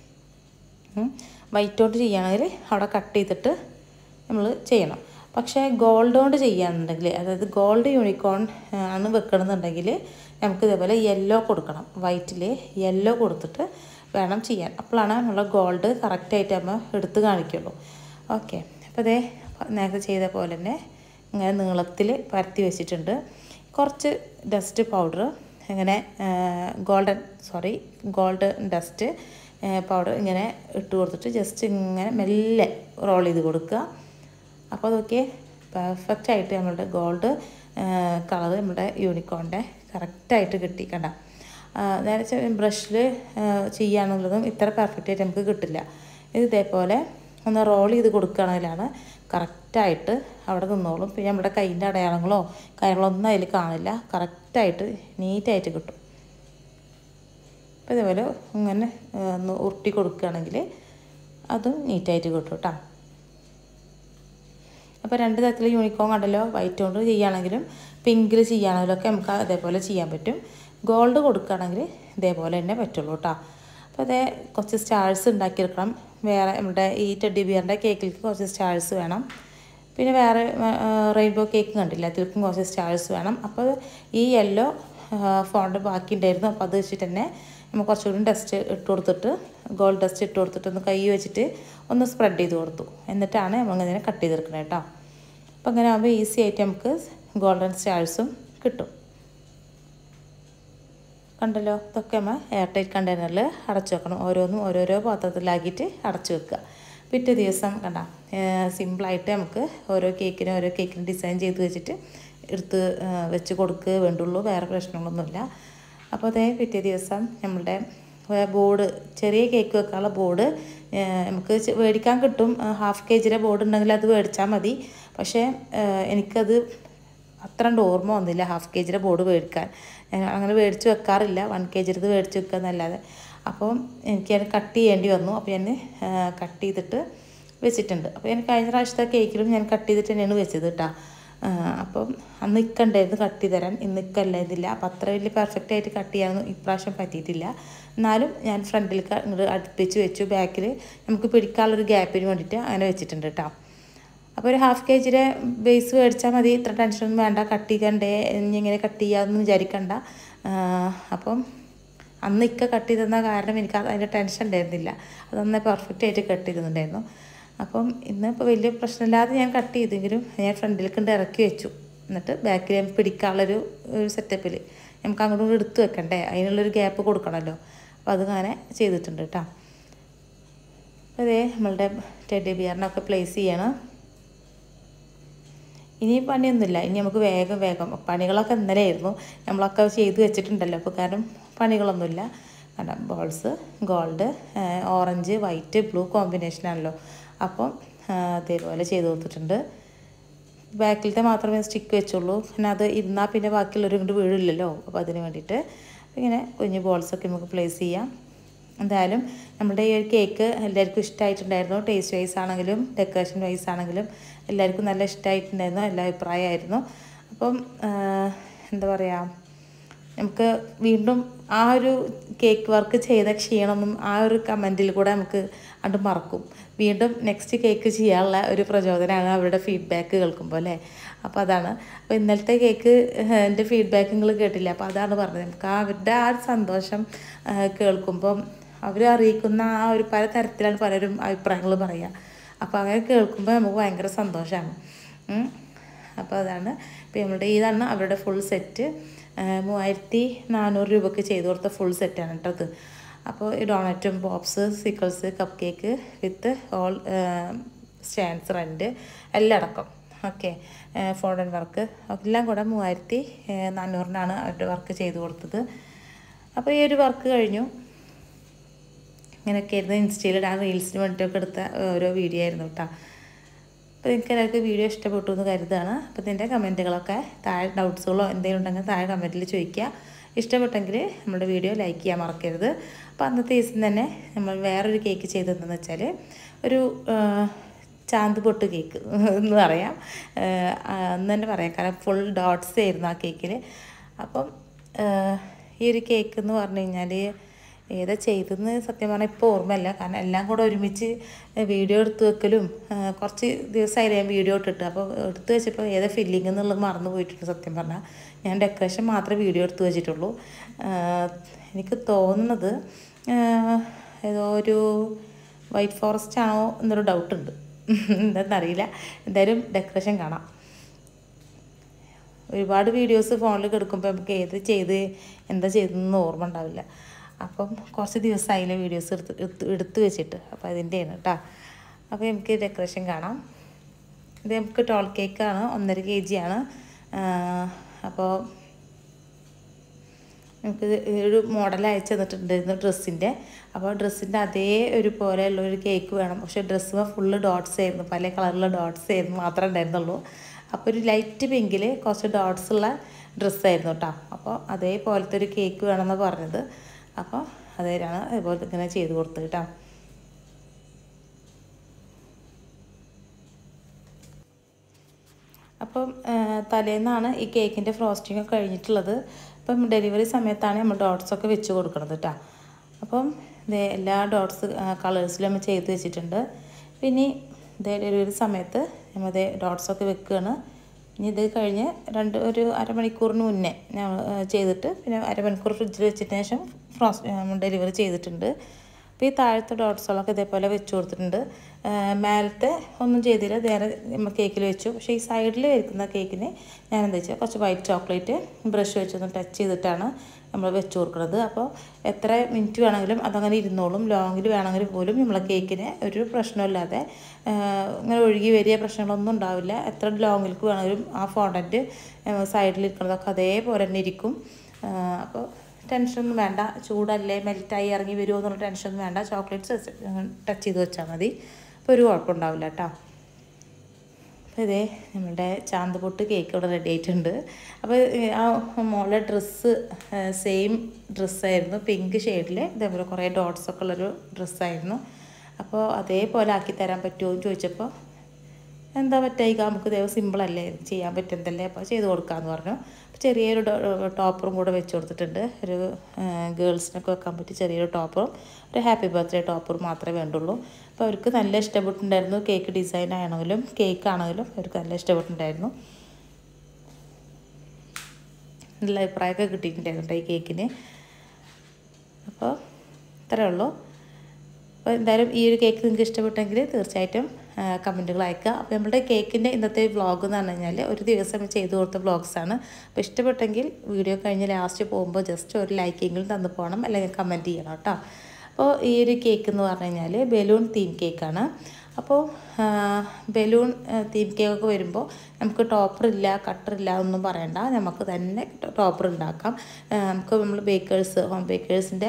A: വൈറ്റോണ്ട് ചെയ്യുകയാണെങ്കിൽ അവിടെ കട്ട് ചെയ്തിട്ട് നമ്മൾ ചെയ്യണം പക്ഷേ ഗോൾഡ് കൊണ്ട് ചെയ്യുകയാണെന്നുണ്ടെങ്കിൽ അതായത് ഗോൾഡ് യൂണിക്കോൺ ആണ് വെക്കണമെന്നുണ്ടെങ്കിൽ നമുക്ക് ഇതേപോലെ യെല്ലോ കൊടുക്കണം വൈറ്റിൽ യെല്ലോ കൊടുത്തിട്ട് വേണം ചെയ്യാൻ അപ്പോഴാണ് നമ്മൾ ഗോൾഡ് കറക്റ്റായിട്ട് നമ്മൾ എടുത്ത് കാണിക്കുള്ളൂ ഓക്കെ അപ്പോൾ അതേ നേരത്തെ ചെയ്ത പോലെ തന്നെ ഇങ്ങനെ നീളത്തിൽ പരത്തി വെച്ചിട്ടുണ്ട് കുറച്ച് ഡസ്റ്റ് പൗഡർ ഇങ്ങനെ golden sorry gold dust powder ഇങ്ങനെ ഇട്ട് കൊടുത്തിട്ട് ജസ്റ്റ് ഇങ്ങനെ മെല്ലെ റോൾ ചെയ്ത് കൊടുക്കുക അപ്പോൾ അതൊക്കെ പെർഫെക്റ്റ് ആയിട്ട് നമ്മളുടെ ഗോൾഡ് കളർ നമ്മുടെ യൂണിക്കോണിൻ്റെ കറക്റ്റായിട്ട് കിട്ടി കണ്ട നേരെ ബ്രഷിൽ ചെയ്യുകയാണെന്നുള്ളതും ഇത്ര പെർഫെക്റ്റ് ആയിട്ട് നമുക്ക് കിട്ടില്ല ഇത് ഇതേപോലെ ഒന്ന് റോൾ ചെയ്ത് കൊടുക്കുകയാണെങ്കിലാണ് കറക്റ്റായിട്ട് അവിടെ നിന്നോളും പിന്നെ നമ്മുടെ കൈയിൻ്റെ അടയാളങ്ങളോ കാര്യങ്ങളോ ഒന്നും അതിൽ കാണില്ല കറക്റ്റായിട്ട് നീറ്റായിട്ട് കിട്ടും അപ്പോൾ ഇതേപോലെ ഇങ്ങനെ ഒന്ന് ഉരുട്ടി കൊടുക്കുകയാണെങ്കിൽ അതും നീറ്റായിട്ട് കിട്ടും കേട്ടോ അപ്പോൾ രണ്ട് തരത്തിൽ യൂണിക്കോൺ കണ്ടല്ലോ വൈറ്റ് കൊണ്ട് ചെയ്യുകയാണെങ്കിലും പിങ്കിൽ ചെയ്യുകയാണെങ്കിലും ഒക്കെ നമുക്ക് അതേപോലെ ചെയ്യാൻ പറ്റും ഗോൾഡ് കൊടുക്കുകയാണെങ്കിൽ ഇതേപോലെ തന്നെ പറ്റുള്ളൂ കേട്ടോ അപ്പോൾ അതേ കുറച്ച് സ്റ്റാഴ്സ് ഉണ്ടാക്കിയെടുക്കണം വേറെ നമ്മുടെ ഈ ടെഡി ബിയറിൻ്റെ കേക്കിലേക്ക് കുറച്ച് സ്റ്റാഴ്സ് വേണം പിന്നെ വേറെ റെയിൻബോ കേക്ക് കണ്ടില്ല അതിൽക്കും കുറച്ച് സ്റ്റാഴ്സ് വേണം അപ്പോൾ ഈ യെല്ലോ ഫോണ്ട് ബാക്കി ഉണ്ടായിരുന്നു അപ്പോൾ അത് വെച്ചിട്ട് തന്നെ നമ്മൾ കുറച്ചുകൂടി ഡസ്റ്റ് ഇട്ട് കൊടുത്തിട്ട് ഗോൾഡ് ഡസ്റ്റ് ഇട്ട് കൊടുത്തിട്ട് ഒന്ന് കൈ വെച്ചിട്ട് ഒന്ന് സ്പ്രെഡ് ചെയ്ത് കൊടുത്തു എന്നിട്ടാണ് നമ്മളിങ്ങനെ കട്ട് ചെയ്തെടുക്കുന്നത് കേട്ടോ അപ്പോൾ അങ്ങനെ ആകുമ്പോൾ ഈസി ആയിട്ട് നമുക്ക് ഗോൾഡൻ സ്റ്റാഴ്സും കിട്ടും കണ്ടല്ലോ ഇതൊക്കെ നമ്മൾ എയർ ടൈറ്റ് കണ്ടെയ്നറിൽ അടച്ചു വെക്കണം ഓരോന്നും ഓരോരോ പാത്രത്തിലാക്കിയിട്ട് അടച്ചു വെക്കുക പിറ്റേ ദിവസം കണ്ട സിമ്പിളായിട്ട് നമുക്ക് ഓരോ കേക്കിനും ഓരോ കേക്കിനും ഡിസൈൻ ചെയ്ത് വെച്ചിട്ട് എടുത്ത് വെച്ച് കൊടുക്കുക വേണ്ടുള്ളൂ വേറെ പ്രശ്നങ്ങളൊന്നുമില്ല അപ്പോൾ അതേ പിറ്റേ ദിവസം നമ്മളുടെ ബോർഡ് ചെറിയ കേക്ക് വെക്കാനുള്ള ബോർഡ് നമുക്ക് മേടിക്കാൻ കിട്ടും ഹാഫ് കെ ജിയുടെ ബോർഡ് ഉണ്ടെങ്കിൽ അത് മേടിച്ചാൽ മതി പക്ഷേ എനിക്കത് അത്ര കണ്ട് ഓർമ്മ വന്നില്ല ഹാഫ് കെ ജിയുടെ ബോർഡ് മേടിക്കാൻ ഞാൻ അങ്ങനെ മേടിച്ച് വെക്കാറില്ല വൺ കെ ജിയുടെ മേടിച്ച് വെക്കുക എന്നല്ലാതെ അപ്പോൾ എനിക്ക് അത് കട്ട് ചെയ്യേണ്ടി വന്നു അപ്പോൾ ഞാൻ കട്ട് ചെയ്തിട്ട് വെച്ചിട്ടുണ്ട് അപ്പോൾ ഞാൻ കഴിഞ്ഞ പ്രാവശ്യത്തെ കേക്കിലും ഞാൻ കട്ട് ചെയ്തിട്ട് തന്നെയാണ് വെച്ചത് കേട്ടോ അപ്പം അന്ന് ഇക്കണ്ടായിരുന്നു കട്ട് ചെയ്ത് തരാൻ ഇന്ന് ഇക്കല്ലായിരുന്നില്ല അപ്പം അത്ര വലിയ പെർഫെക്റ്റ് ആയിട്ട് കട്ട് ചെയ്യാനൊന്നും ഇപ്രാവശ്യം പറ്റിയിട്ടില്ല എന്നാലും ഞാൻ ഫ്രണ്ടിൽ ഇങ്ങോട്ട് അടുപ്പിച്ച് വെച്ചു ബാക്കിൽ നമുക്ക് പിടിക്കാനുള്ളൊരു ഗ്യാപ്പിന് വേണ്ടിയിട്ട് അങ്ങനെ വെച്ചിട്ടുണ്ട് കേട്ടോ അപ്പോൾ ഒരു ഹാഫ് കെ ജിയുടെ ബേസ് മേടിച്ചാൽ മതി ഇത്ര ടെൻഷനൊന്നും വേണ്ട കട്ട് ചെയ്യണ്ടേ ഇനി ഇങ്ങനെ കട്ട് ചെയ്യാമെന്ന് വിചാരിക്കണ്ട അപ്പം അന്ന് ഇക്ക കട്ട് ചെയ്തെന്ന കാരണം എനിക്ക് അതിൻ്റെ ടെൻഷൻ ഉണ്ടായിരുന്നില്ല അത് നന്നായി പെർഫെക്റ്റ് ആയിട്ട് കട്ട് ചെയ്തിട്ടുണ്ടായിരുന്നു അപ്പം ഇന്ന് ഇപ്പോൾ വലിയ പ്രശ്നമില്ലാതെ ഞാൻ കട്ട് ചെയ്തെങ്കിലും ഞാൻ ഫ്രണ്ടിൽ കൊണ്ട് ഇറക്കി വെച്ചു എന്നിട്ട് ബാക്കിൽ ഞാൻ പിടിക്കാനുള്ളൊരു ഒരു സെറ്റപ്പിൽ നമുക്ക് അങ്ങോട്ടും ഇങ്ങോട്ടും എടുത്ത് വെക്കണ്ടേ അതിനുള്ളൊരു ഗ്യാപ്പ് കൊടുക്കണമല്ലോ അപ്പോൾ അതങ്ങനെ ചെയ്തിട്ടുണ്ട് കേട്ടോ അതേ നമ്മളുടെ ടെഡി ബിയറിനൊക്കെ പ്ലേസ് ചെയ്യണം ഇനി പണിയൊന്നുമില്ല ഇനി നമുക്ക് വേഗം വേഗം പണികളൊക്കെ ഇന്നലെ ആയിരുന്നു നമ്മളൊക്കെ ചെയ്ത് വെച്ചിട്ടുണ്ടല്ലോ അപ്പോൾ കാരണം പണികളൊന്നുമില്ല കണ്ട balls gold orange white blue കോമ്പിനേഷനാണല്ലോ അപ്പം അതേപോലെ ചെയ്ത് കൊടുത്തിട്ടുണ്ട് ബാക്കിലത്തെ മാത്രമേ സ്റ്റിക്ക് വെച്ചുള്ളൂ പിന്നെ അത് ഇരുന്നാൽ പിന്നെ ബാക്കിയുള്ളവരും കൊണ്ട് വീഴില്ലല്ലോ അപ്പോൾ അതിന് വേണ്ടിയിട്ട് ഇങ്ങനെ കുഞ്ഞു ബോൾസൊക്കെ നമുക്ക് പ്ലേസ് ചെയ്യാം എന്തായാലും നമ്മുടെ ഈ ഒരു കേക്ക് എല്ലാവർക്കും ഇഷ്ടമായിട്ടുണ്ടായിരുന്നു ടേസ്റ്റ് വൈസ് ആണെങ്കിലും ഡെക്കറേഷൻ വൈസ് ആണെങ്കിലും എല്ലാവർക്കും നല്ല ഇഷ്ടമായിട്ടുണ്ടായിരുന്നു എല്ലാ അഭിപ്രായമായിരുന്നു അപ്പം എന്താ പറയുക നമുക്ക് വീണ്ടും ആ ഒരു കേക്ക് വർക്ക് ചെയ്ത ക്ഷീണമൊന്നും ആ ഒരു കമൻറ്റിൽ കൂടെ നമുക്ക് അത് മറക്കും വീണ്ടും നെക്സ്റ്റ് കേക്ക് ചെയ്യാനുള്ള ഒരു പ്രചോദനമാണ് അവരുടെ ഫീഡ്ബാക്ക് കേൾക്കുമ്പോൾ അല്ലേ അപ്പോൾ അതാണ് അപ്പോൾ ഇന്നലത്തെ കേക്ക് എൻ്റെ ഫീഡ്ബാക്ക് നിങ്ങൾ കേട്ടില്ല അപ്പോൾ അതാണ് പറഞ്ഞത് നമുക്ക് അവരുടെ ആ ഒരു സന്തോഷം കേൾക്കുമ്പം അവർ അറിയിക്കുന്ന ആ ഒരു പല തരത്തിലാണ് പലരും അഭിപ്രായങ്ങൾ പറയുക അപ്പോൾ അങ്ങനെ കേൾക്കുമ്പോൾ നമുക്ക് ഭയങ്കര സന്തോഷമാണ് അപ്പോൾ അതാണ് ഇപ്പോൾ നമ്മളുടെ ഇതാണ് അവരുടെ ഫുൾ സെറ്റ് മൂവായിരത്തി നാനൂറ് രൂപയ്ക്ക് ചെയ്ത് കൊടുത്ത ഫുൾ സെറ്റാണ് കേട്ടോ അത് അപ്പോൾ ഈ ഡോണറ്റും ബോക്സ് സിക്കിൾസ് cupcake with all stands rent എല്ലാം അടക്കം ഓക്കെ ഫോർഡൻ വർക്ക് എല്ലാം കൂടെ മൂവായിരത്തി നാനൂറിനാണ് അവരുടെ വർക്ക് ചെയ്ത് കൊടുത്തത് അപ്പോൾ ഈ ഒരു വർക്ക് കഴിഞ്ഞു ഇങ്ങനെയൊക്കെ ആയിരുന്നു ഇൻസ്റ്റയിൽ ഇടാൻ റീൽസിന് വേണ്ടിയിട്ടൊക്കെ എടുത്ത ഓരോ വീഡിയോ ആയിരുന്നു കേട്ടോ അപ്പോൾ നിങ്ങൾക്ക് എല്ലാവർക്കും വീഡിയോ ഇഷ്ടപ്പെട്ടു എന്ന് കരുതാണ് അപ്പോൾ ഇതിൻ്റെ കമൻറ്റുകളൊക്കെ താഴെ ഡൗട്ട്സുകളോ എന്തെങ്കിലും ഉണ്ടെങ്കിൽ താഴെ കമൻറ്റിൽ ചോദിക്കുക ഇഷ്ടപ്പെട്ടെങ്കിൽ നമ്മുടെ വീഡിയോ ലൈക്ക് ചെയ്യാൻ മറക്കരുത് അപ്പോൾ അന്നത്തെ ദിവസം തന്നെ നമ്മൾ വേറൊരു കേക്ക് ചെയ്തതെന്ന് വെച്ചാൽ ഒരു ചാന്ത് പൊട്ട് കേക്ക് എന്ന് പറയാം എന്ന് തന്നെ പറയാം കാരണം ഫുൾ ഡോട്ട്സ് ആയിരുന്നു ആ കേക്കിൽ അപ്പം ഈ ഒരു കേക്ക് എന്ന് പറഞ്ഞു കഴിഞ്ഞാൽ ഏതാ ചെയ്തതെന്ന് സത്യം പറഞ്ഞാൽ ഇപ്പോൾ ഓർമ്മയില്ല കാരണം എല്ലാം കൂടെ ഒരുമിച്ച് വീഡിയോ എടുത്ത് വെക്കലും കുറച്ച് ദിവസമായില്ലേ ഞാൻ വീഡിയോ ഇട്ടിട്ട് അപ്പോൾ എടുത്ത് വെച്ചപ്പോൾ ഏതാ ഫില്ലിംഗ് എന്നുള്ളത് മറന്നു പോയിട്ടുണ്ട് സത്യം പറഞ്ഞാൽ ഞാൻ ഡെക്കറേഷൻ മാത്രമേ വീഡിയോ എടുത്ത് വെച്ചിട്ടുള്ളൂ എനിക്ക് തോന്നുന്നത് ഏതോ ഒരു വൈറ്റ് ഫോറസ്റ്റ് ആണോ എന്നൊരു ഡൗട്ടുണ്ട് എന്താണെന്നറിയില്ല എന്തായാലും ഡെക്കറേഷൻ കാണാം ഒരുപാട് വീഡിയോസ് ഫോണിൽ കിടക്കുമ്പോൾ നമുക്ക് ഏത് ചെയ്ത് എന്താ ചെയ്തതെന്ന് ഓർമ്മ ഉണ്ടാവില്ല അപ്പം കുറച്ച് ദിവസമായില്ലേ വീഡിയോസ് എടുത്ത് എടുത്ത് എടുത്ത് വെച്ചിട്ട് അപ്പോൾ അതിൻ്റെയാണ് കേട്ടോ അപ്പോൾ നമുക്ക് ഡെക്കറേഷൻ കാണാം ഇത് നമുക്ക് ടോൾ കേക്കാണ് ഒന്നര കെ ജി ആണ് അപ്പോൾ നമുക്ക് ഒരു മോഡൽ അയച്ചു തന്നിട്ടുണ്ടായിരുന്നു ഡ്രസ്സിൻ്റെ അപ്പോൾ ഡ്രസ്സിൻ്റെ അതേ ഒരു പോലെയുള്ള ഒരു കേക്ക് വേണം പക്ഷേ ഡ്രസ്സ് ഫുള്ള് ഡോട്ട്സ് ആയിരുന്നു പല കളറിലുള്ള ഡോട്ട്സ് ആയിരുന്നു മാത്രമേ ഉണ്ടായിരുന്നുള്ളൂ അപ്പോൾ ഒരു ലൈറ്റ് പിങ്കിൽ കുറച്ച് ഡോട്ട്സ് ഉള്ള ഡ്രസ്സായിരുന്നു കേട്ടോ അപ്പോൾ അതേപോലത്തെ ഒരു കേക്ക് വേണമെന്ന് പറഞ്ഞത് അപ്പോൾ അതേലാണ് അതുപോലെ ഇങ്ങനെ ചെയ്ത് കൊടുത്തത് കേട്ടോ അപ്പം തലേന്നാണ് ഈ കേക്കിൻ്റെ ഫ്രോസ്റ്റിംഗ് ഒക്കെ കഴിഞ്ഞിട്ടുള്ളത് അപ്പം ഡെലിവറി സമയത്താണ് നമ്മൾ ഡോട്ട്സൊക്കെ വെച്ച് കൊടുക്കുന്നത് കേട്ടോ അപ്പം ഇതേ എല്ലാ ഡോട്ട്സ് കളേഴ്സിലും നമ്മൾ ചെയ്ത് വെച്ചിട്ടുണ്ട് പിന്നെ ഇതേ ഡെലിവറി സമയത്ത് നമ്മൾ ഇതേ ഡോട്ട്സൊക്കെ വെക്കുകയാണ് ഇനി ഇത് കഴിഞ്ഞ് രണ്ട് ഒരു അരമണിക്കൂറിന് മുന്നേ ഞാൻ ചെയ്തിട്ട് പിന്നെ അരമണിക്കൂർ ഫ്രിഡ്ജിൽ വെച്ചതിന് ശേഷം ഫ്രോസ് ഡെലിവറി ചെയ്തിട്ടുണ്ട് അപ്പോൾ ഈ താഴത്തെ ഡോട്ട്സുകളൊക്കെ ഇതേപോലെ വെച്ച് കൊടുത്തിട്ടുണ്ട് മേലത്തെ ഒന്നും ചെയ്തില്ല നേരെ നമ്മൾ കേക്കിൽ വെച്ചു പക്ഷേ ഈ സൈഡിൽ വെക്കുന്ന കേക്കിന് ഞാൻ എന്താ വെച്ചാൽ കുറച്ച് വൈറ്റ് ചോക്ലേറ്റ് ബ്രഷ് വെച്ചൊന്ന് ടച്ച് ചെയ്തിട്ടാണ് നമ്മൾ വെച്ച് കൊടുക്കുന്നത് അപ്പോൾ എത്ര മിനിറ്റ് വേണമെങ്കിലും അതങ്ങനെ ഇരുന്നോളും ലോങ്ങിൽ വേണമെങ്കിൽ പോലും നമ്മളെ കേക്കിന് ഒരു പ്രശ്നമില്ലാതെ ഇങ്ങനെ ഒഴുകി വരിക പ്രശ്നങ്ങളൊന്നും ഉണ്ടാവില്ല എത്ര ലോങ്ങിലേക്ക് വേണമെങ്കിലും ആ ഫോണ്ടൻറ്റ് സൈഡിലിരിക്കുന്നതൊക്കെ അതേപോലെ തന്നെ ഇരിക്കും അപ്പോൾ ടെൻഷനൊന്നും വേണ്ട ചൂടല്ലേ മെൽറ്റായി ഇറങ്ങി വരുമോ എന്നുള്ള ടെൻഷനൊന്നും വേണ്ട ചോക്ലേറ്റ്സ് ടച്ച് ചെയ്ത് വെച്ചാൽ മതി അപ്പോൾ ഒരു കുഴപ്പമുണ്ടാവില്ല കേട്ടോ അപ്പോൾ ഇതേ നമ്മുടെ ചാന്തുപൊട്ട് കേക്ക് ഇവിടെ റെഡി ആയിട്ടുണ്ട് അപ്പോൾ ആ മോളുടെ ഡ്രസ്സ് സെയിം ഡ്രസ്സായിരുന്നു പിങ്ക് ഷെയ്ഡിൽ ഇതേപോലെ കുറേ ഡോട്ട്സ് ഒക്കെ ഉള്ളൊരു ഡ്രസ്സായിരുന്നു അപ്പോൾ അതേപോലെ ആക്കി തരാൻ പറ്റുമോ എന്ന് ചോദിച്ചപ്പോൾ എന്താ പറ്റുക നമുക്ക് ദൈവം സിമ്പിളല്ലേ ചെയ്യാൻ പറ്റുന്നതല്ലേ അപ്പോൾ ചെയ്ത് കൊടുക്കാമെന്ന് പറഞ്ഞു അപ്പോൾ ചെറിയൊരു ടോപ്പറും കൂടെ വെച്ച് കൊടുത്തിട്ടുണ്ട് ഒരു ഗേൾസിനൊക്കെ വെക്കാൻ പറ്റിയ ചെറിയൊരു ടോപ്പറും ഒരു ഹാപ്പി ബർത്ത്ഡേ ടോപ്പറും മാത്രമേ വേണ്ടുള്ളൂ അപ്പോൾ അവർക്ക് നല്ല ഇഷ്ടപ്പെട്ടിട്ടുണ്ടായിരുന്നു കേക്ക് ഡിസൈൻ ആണെങ്കിലും കേക്ക് ആണെങ്കിലും അവർക്ക് നല്ല ഇഷ്ടപ്പെട്ടിട്ടുണ്ടായിരുന്നു നല്ല അഭിപ്രായമൊക്കെ കിട്ടിയിട്ടുണ്ടായിരുന്നു ഈ കേക്കിന് അപ്പോൾ ഇത്രയേ ഉള്ളൂ അപ്പോൾ എന്തായാലും ഈ ഒരു കേക്ക് നിങ്ങൾക്ക് ഇഷ്ടപ്പെട്ടെങ്കിൽ തീർച്ചയായിട്ടും കമൻറ്റുകൾ അയക്കുക അപ്പോൾ നമ്മുടെ കേക്കിൻ്റെ ഇന്നത്തെ വ്ളോഗ് എന്ന് പറഞ്ഞു കഴിഞ്ഞാൽ ഒരു ദിവസം ചെയ്തു കൊടുത്ത വ്ളോഗ്സാണ് അപ്പോൾ ഇഷ്ടപ്പെട്ടെങ്കിൽ വീഡിയോ കഴിഞ്ഞ് ലാസ്റ്റ് പോകുമ്പോൾ ജസ്റ്റ് ഒരു ലൈക്കെങ്കിലും തന്നു പോകണം അല്ലെങ്കിൽ കമൻറ്റ് ചെയ്യണം കേട്ടോ അപ്പോൾ ഈ ഒരു കേക്ക് എന്ന് പറഞ്ഞു കഴിഞ്ഞാൽ ബലൂൺ തീം കേക്കാണ് അപ്പോൾ ബലൂൺ തീം കേക്കൊക്കെ വരുമ്പോൾ നമുക്ക് ടോപ്പറില്ല കട്ടറില്ല ഒന്നും പറയണ്ട നമുക്ക് തന്നെ ടോപ്പർ ഉണ്ടാക്കാം നമുക്ക് നമ്മൾ ബേക്കേഴ്സ് ഹോം ബേക്കേഴ്സിൻ്റെ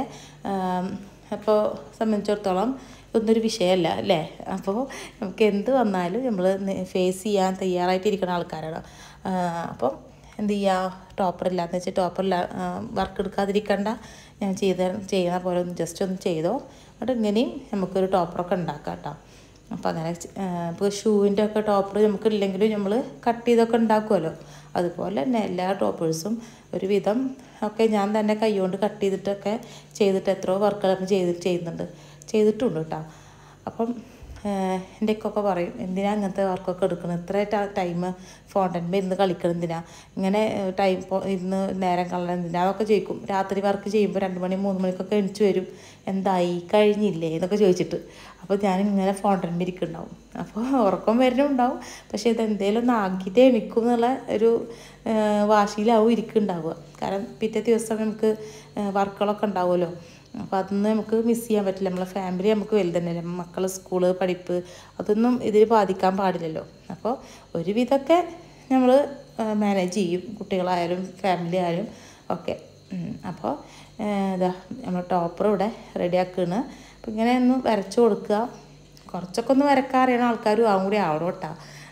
A: അപ്പോൾ സംബന്ധിച്ചിടത്തോളം ഇതൊന്നൊരു വിഷയമല്ല അല്ലേ അപ്പോൾ നമുക്ക് എന്ത് വന്നാലും നമ്മൾ ഫേസ് ചെയ്യാൻ തയ്യാറായിട്ടിരിക്കുന്ന ആൾക്കാരാണ് അപ്പം എന്ത് ചെയ്യുക ടോപ്പർ ഇല്ലാന്ന് വെച്ചാൽ ടോപ്പറില്ല വർക്ക് എടുക്കാതിരിക്കണ്ട ഞാൻ ചെയ്ത ചെയ്യുന്ന പോലെ ഒന്ന് ജസ്റ്റ് ഒന്ന് ചെയ്തോ എന്നിട്ട് ഇങ്ങനെയും നമുക്കൊരു ടോപ്പറൊക്കെ ഉണ്ടാക്കാം കേട്ടോ അപ്പോൾ അങ്ങനെ ഇപ്പോൾ ഷൂവിൻ്റെ ഒക്കെ ടോപ്പർ നമുക്ക് ഇല്ലെങ്കിലും നമ്മൾ കട്ട് ചെയ്തൊക്കെ ഉണ്ടാക്കുമല്ലോ അതുപോലെ തന്നെ എല്ലാ ടോപ്പേഴ്സും ഒരുവിധം ഒക്കെ ഞാൻ തന്നെ കൈകൊണ്ട് കട്ട് ചെയ്തിട്ടൊക്കെ ചെയ്തിട്ട് എത്രയോ വർക്കുകളൊക്കെ ചെയ്ത് ചെയ്യുന്നുണ്ട് ചെയ്തിട്ടുണ്ട് കേട്ടോ അപ്പം എൻ്റെ ഒക്കെ പറയും എന്തിനാ അങ്ങനത്തെ വർക്കൊക്കെ എടുക്കണം ഇത്ര ടൈം ഫോണ്ടൻമേ ഇരുന്ന് കളിക്കണം എന്തിനാ ഇങ്ങനെ ടൈം ഇരുന്ന് നേരം കളയാൻ എന്തിനാ അതൊക്കെ ചോദിക്കും രാത്രി വർക്ക് ചെയ്യുമ്പോൾ രണ്ട് മണി മൂന്ന് മണിക്കൊക്കെ എണിച്ച് വരും എന്തായി കഴിഞ്ഞില്ലേ എന്നൊക്കെ ചോദിച്ചിട്ട് അപ്പോൾ ഞാൻ ഇങ്ങനെ ഫോണ്ടൻമേ ഇരിക്കുന്നുണ്ടാവും അപ്പോൾ ഉറക്കം വരുന്നുണ്ടാവും പക്ഷേ ഇത് എന്തെങ്കിലും ഒന്ന് ആക്കിയിട്ടേ എണിക്കും എന്നുള്ള ഒരു വാശിയിലാവും ഇരിക്കുന്നുണ്ടാവുക കാരണം പിറ്റേ ദിവസം നമുക്ക് വർക്കുകളൊക്കെ ഉണ്ടാവുമല്ലോ അപ്പോൾ അതൊന്നും നമുക്ക് മിസ് ചെയ്യാൻ പറ്റില്ല നമ്മളെ ഫാമിലി നമുക്ക് വലുതന്നെയല്ലേ മക്കളെ സ്കൂള് പഠിപ്പ് അതൊന്നും ഇതിൽ ബാധിക്കാൻ പാടില്ലല്ലോ അപ്പോൾ ഒരുവിധമൊക്കെ നമ്മൾ മാനേജ് ചെയ്യും കുട്ടികളായാലും ഫാമിലി ആയാലും ഒക്കെ അപ്പോൾ ഇതാ നമ്മൾ ടോപ്പർ ഇവിടെ റെഡിയാക്കുകയാണ് അപ്പോൾ ഇങ്ങനെ ഒന്ന് വരച്ചു കൊടുക്കുക കുറച്ചൊക്കെ ഒന്ന് വരക്കാൻ അറിയണ ആൾക്കാരും ആവും കൂടി ആവണം കേട്ടോ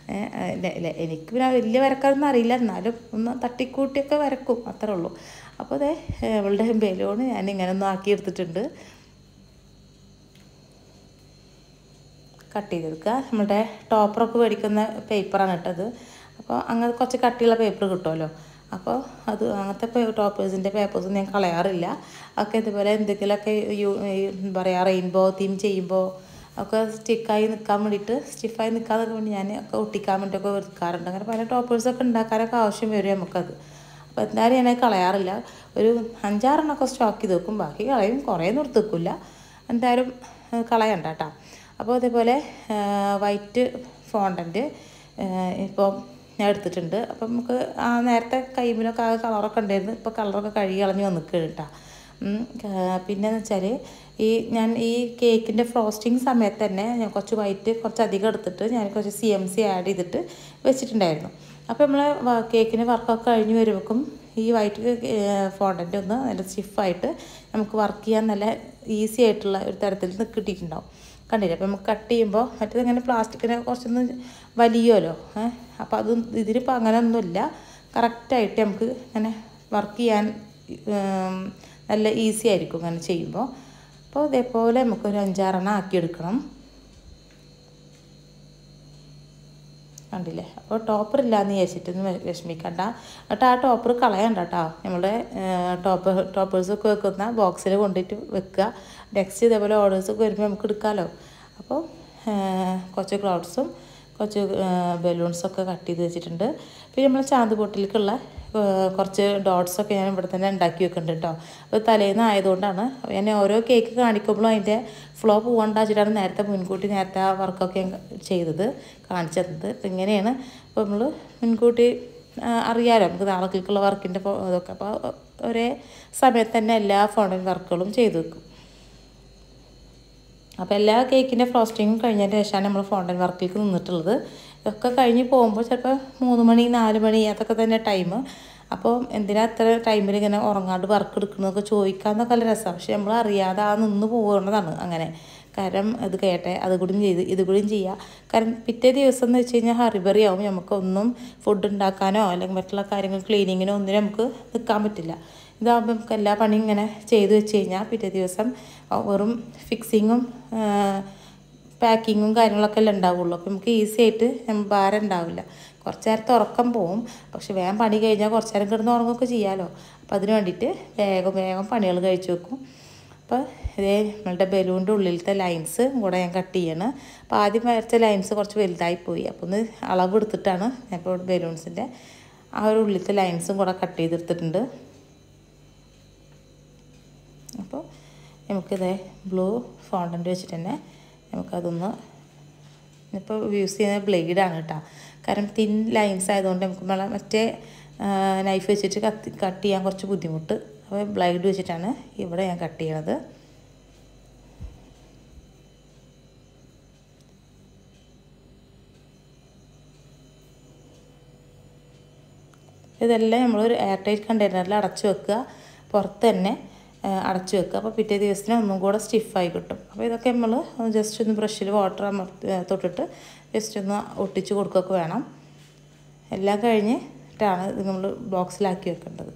A: എനിക്ക് പിന്നെ വലിയ വരക്കാരൊന്നും അറിയില്ല എന്നാലും ഒന്ന് തട്ടിക്കൂട്ടിയൊക്കെ വരക്കും അത്രേ ഉള്ളൂ അപ്പോൾ അതെ അവളുടെ ബലൂണ് ഞാൻ ഇങ്ങനെ ഒന്ന് ആക്കി എടുത്തിട്ടുണ്ട് കട്ട് ചെയ്തെടുക്കുക നമ്മുടെ ടോപ്പറൊക്കെ മേടിക്കുന്ന പേപ്പറാണ് ഇട്ടത് അപ്പോൾ അങ്ങനെ കുറച്ച് കട്ടിയുള്ള പേപ്പർ കിട്ടുമല്ലോ അപ്പോൾ അത് അങ്ങനത്തെ ടോപ്പേഴ്സിൻ്റെ പേപ്പേഴ്സ് ഞാൻ കളയാറില്ല ഒക്കെ ഇതുപോലെ എന്തെങ്കിലുമൊക്കെ യു എന്താ പറയുക റെയിൻബോ തീം ചെയ്യുമ്പോൾ ഒക്കെ സ്റ്റിക്കായി നിൽക്കാൻ വേണ്ടിയിട്ട് സ്റ്റിഫായി നിൽക്കാതൊക്കെ വേണ്ടി ഞാൻ ഒക്കെ ഒട്ടിക്കാൻ വേണ്ടിയിട്ടൊക്കെ വെക്കാറുണ്ട് അങ്ങനെ പല ടോപ്പേഴ്സൊക്കെ ഉണ്ടാക്കാനൊക്കെ ആവശ്യം വരും നമുക്കത് അപ്പോൾ എന്തായാലും ഞാൻ കളയാറില്ല ഒരു അഞ്ചാറെണ്ണമൊക്കെ സ്റ്റോക്ക് ചെയ്ത് വെക്കും ബാക്കി കളയും കുറേ നിർത്തി വെക്കില്ല എന്തായാലും കളയണ്ട കേട്ടോ അപ്പോൾ അതേപോലെ വൈറ്റ് ഫോണ്ടൻറ്റ് ഇപ്പോൾ ഞാൻ എടുത്തിട്ടുണ്ട് അപ്പം നമുക്ക് ആ നേരത്തെ കൈമിലൊക്കെ ആ കളറൊക്കെ ഉണ്ടായിരുന്നു ഇപ്പോൾ കളറൊക്കെ കഴുകി കളഞ്ഞ് വന്നിക്കുകയാണ് കേട്ടോ പിന്നെന്ന് വെച്ചാൽ ഈ ഞാൻ ഈ കേക്കിൻ്റെ ഫ്രോസ്റ്റിംഗ് സമയത്ത് തന്നെ ഞാൻ കുറച്ച് വൈറ്റ് കുറച്ച് അധികം എടുത്തിട്ട് ഞാൻ കുറച്ച് സി എം സി ആഡ് ചെയ്തിട്ട് വെച്ചിട്ടുണ്ടായിരുന്നു അപ്പോൾ നമ്മൾ കേക്കിന് വർക്കൊക്കെ കഴിഞ്ഞ് വരുമ്പോഴേക്കും ഈ വൈറ്റ് ഫോണ്ടൻ്റ് ഒന്ന് നല്ല സ്റ്റിഫായിട്ട് നമുക്ക് വർക്ക് ചെയ്യാൻ നല്ല ഈസി ആയിട്ടുള്ള ഒരു തരത്തിൽ കിട്ടിയിട്ടുണ്ടാവും കണ്ടില്ലേ അപ്പോൾ നമുക്ക് കട്ട് ചെയ്യുമ്പോൾ മറ്റേത് ഇങ്ങനെ പ്ലാസ്റ്റിക്കിനെ കുറച്ചൊന്ന് വലിയുമല്ലോ ഏഹ് അപ്പോൾ അത് ഇതിലിപ്പോൾ അങ്ങനെ ഒന്നുമില്ല കറക്റ്റായിട്ട് നമുക്ക് ഇങ്ങനെ വർക്ക് ചെയ്യാൻ നല്ല ഈസി ആയിരിക്കും അങ്ങനെ ചെയ്യുമ്പോൾ അപ്പോൾ ഇതേപോലെ നമുക്കൊരു അഞ്ചാറെണ്ണം ആക്കിയെടുക്കണം കണ്ടില്ലേ അപ്പോൾ ടോപ്പർ ഇല്ലയെന്ന് വിചാരിച്ചിട്ടൊന്നും വിഷമിക്കണ്ട എന്നിട്ട് ആ ടോപ്പർ കളയണ്ട കേട്ടോ നമ്മുടെ ടോപ്പർ ടോപ്പേഴ്സൊക്കെ വെക്കുന്ന ബോക്സിൽ കൊണ്ടിട്ട് വെക്കുക നെക്സ്റ്റ് ഇതേപോലെ ഓർഡേഴ്സൊക്കെ വരുമ്പോൾ നമുക്ക് എടുക്കാമല്ലോ അപ്പോൾ കുറച്ച് ക്ലൗഡ്സും കുറച്ച് ബലൂൺസൊക്കെ കട്ട് ചെയ്ത് വെച്ചിട്ടുണ്ട് പിന്നെ നമ്മൾ ചാന്ത് പൊട്ടിലേക്കുള്ള കുറച്ച് ഡോട്ട്സൊക്കെ ഞാൻ ഇവിടെ തന്നെ ഉണ്ടാക്കി വെക്കുന്നുണ്ട് കേട്ടോ അപ്പോൾ തലേന്ന് ആയതുകൊണ്ടാണ് അപ്പോൾ ഞാൻ ഓരോ കേക്ക് കാണിക്കുമ്പോഴും അതിൻ്റെ ഫ്ലോ പോകണ്ട വെച്ചിട്ടാണ് നേരത്തെ മുൻകൂട്ടി നേരത്തെ ആ വർക്കൊക്കെ ഞാൻ ചെയ്തത് കാണിച്ചു തന്നത് അപ്പോൾ ഇങ്ങനെയാണ് അപ്പോൾ നമ്മൾ മുൻകൂട്ടി ആ, അറിയാലോ നമുക്ക് നാളേക്കുള്ള വർക്കിൻ്റെ ഇതൊക്കെ അപ്പോൾ ഒരേ സമയത്ത് തന്നെ എല്ലാ ഫോണിൽ വർക്കുകളും ചെയ്തു വെക്കും അപ്പോൾ എല്ലാ കേക്കിൻ്റെ ഫ്രോസ്റ്റിങ്ങും കഴിഞ്ഞതിന് ശേഷമാണ് നമ്മൾ ഫോണ്ടൻ വർക്കിലേക്ക് നിന്നിട്ടുള്ളത് ഇതൊക്കെ കഴിഞ്ഞ് പോകുമ്പോൾ ചിലപ്പോൾ മൂന്ന് മണി നാല് മണി അതൊക്കെ തന്നെ ടൈം അപ്പോൾ എന്തിനാ അത്ര ടൈമിൽ ഇങ്ങനെ ഉറങ്ങാണ്ട് വർക്ക് എടുക്കുന്നതൊക്കെ ചോദിക്കാമെന്നൊക്കെ നല്ല രസമാണ് പക്ഷെ നമ്മൾ അറിയാതെ ആ നിന്ന് പോകുന്നതാണ് അങ്ങനെ കാരണം ഇത് കേട്ടെ അത് കൂടിയും ചെയ്ത് ഇത് കൂടിയും ചെയ്യുക കാരണം പിറ്റേ ദിവസം എന്ന് വെച്ച് കഴിഞ്ഞാൽ ഹറിബറി ആവും നമുക്കൊന്നും ഫുഡ് ഉണ്ടാക്കാനോ അല്ലെങ്കിൽ മറ്റുള്ള കാര്യങ്ങൾ ക്ലീനിങ്ങിനോ ഒന്നിനും നമുക്ക് നിൽക്കാൻ പറ്റില്ല ഇതാകുമ്പോൾ നമുക്ക് എല്ലാ പണിയും ഇങ്ങനെ ചെയ്ത് വെച്ച് കഴിഞ്ഞാൽ പിറ്റേ ദിവസം ആ, വെറും ഫിക്സിങ്ങും പാക്കിങ്ങും കാര്യങ്ങളൊക്കെ അല്ലേ ഉണ്ടാവുള്ളൂ അപ്പോൾ നമുക്ക് ഈസി ആയിട്ട് നമ്മൾ ഭാരം ഉണ്ടാവില്ല കുറച്ച് നേരത്തെ ഉറക്കം പോവും പക്ഷെ വേഗം പണി കഴിഞ്ഞാൽ കുറച്ച് നേരം കിടന്ന് ഉറങ്ങുകയൊക്കെ ചെയ്യാമല്ലോ അപ്പോൾ അതിന് വേണ്ടിയിട്ട് വേഗം വേഗം പണികൾ കഴിച്ച് വെക്കും അപ്പോൾ ഇതേ നമ്മളുടെ ബലൂണിൻ്റെ ഉള്ളിലത്തെ ലൈൻസ് കൂടെ ഞാൻ കട്ട് ചെയ്യണം അപ്പോൾ ആദ്യം വരച്ച ലൈൻസ് കുറച്ച് വലുതായി പോയി അപ്പോൾ ഒന്ന് അളവ് എടുത്തിട്ടാണ് ഞാൻ ഇപ്പോൾ ബലൂൺസിൻ്റെ ആ ഒരു ഉള്ളിലത്തെ ലൈൻസും കൂടെ കട്ട് ചെയ്തെടുത്തിട്ടുണ്ട് അപ്പോൾ നമുക്കിത് ബ്ലൂ ഫോണ്ടൻ്റ് വെച്ചിട്ട് തന്നെ നമുക്കതൊന്ന് ഇപ്പോൾ യൂസ് ചെയ്യുന്ന ബ്ലേഡാണ് കേട്ടോ കാരണം തിൻ ലൈൻസ് ആയതുകൊണ്ട് നമുക്ക് നമ്മളെ മറ്റേ നൈഫ് വെച്ചിട്ട് കത്തി കട്ട് ചെയ്യാൻ കുറച്ച് ബുദ്ധിമുട്ട് അപ്പോൾ ബ്ലേഡ് വെച്ചിട്ടാണ് ഇവിടെ ഞാൻ കട്ട് ചെയ്യണത് ഇതെല്ലാം നമ്മളൊരു എയർ ടൈറ്റ് കണ്ടെയ്നറിൽ അടച്ചു വെക്കുക പുറത്ത് തന്നെ ആ, അടച്ചു വെക്കുക അപ്പോൾ പിറ്റേ ദിവസത്തിന് ഒന്നും കൂടെ സ്റ്റിഫായി കിട്ടും അപ്പോൾ ഇതൊക്കെ നമ്മൾ ജസ്റ്റ് ഒന്ന് ബ്രഷിൽ വാട്ടർ അമർത്തി ആ, തൊട്ടിട്ട് ജസ്റ്റ് ഒന്ന് ഒട്ടിച്ച് കൊടുക്കുകയൊക്കെ വേണം എല്ലാം കഴിഞ്ഞിട്ടാണ് ഇത് നമ്മൾ ബോക്സിലാക്കി വെക്കേണ്ടത്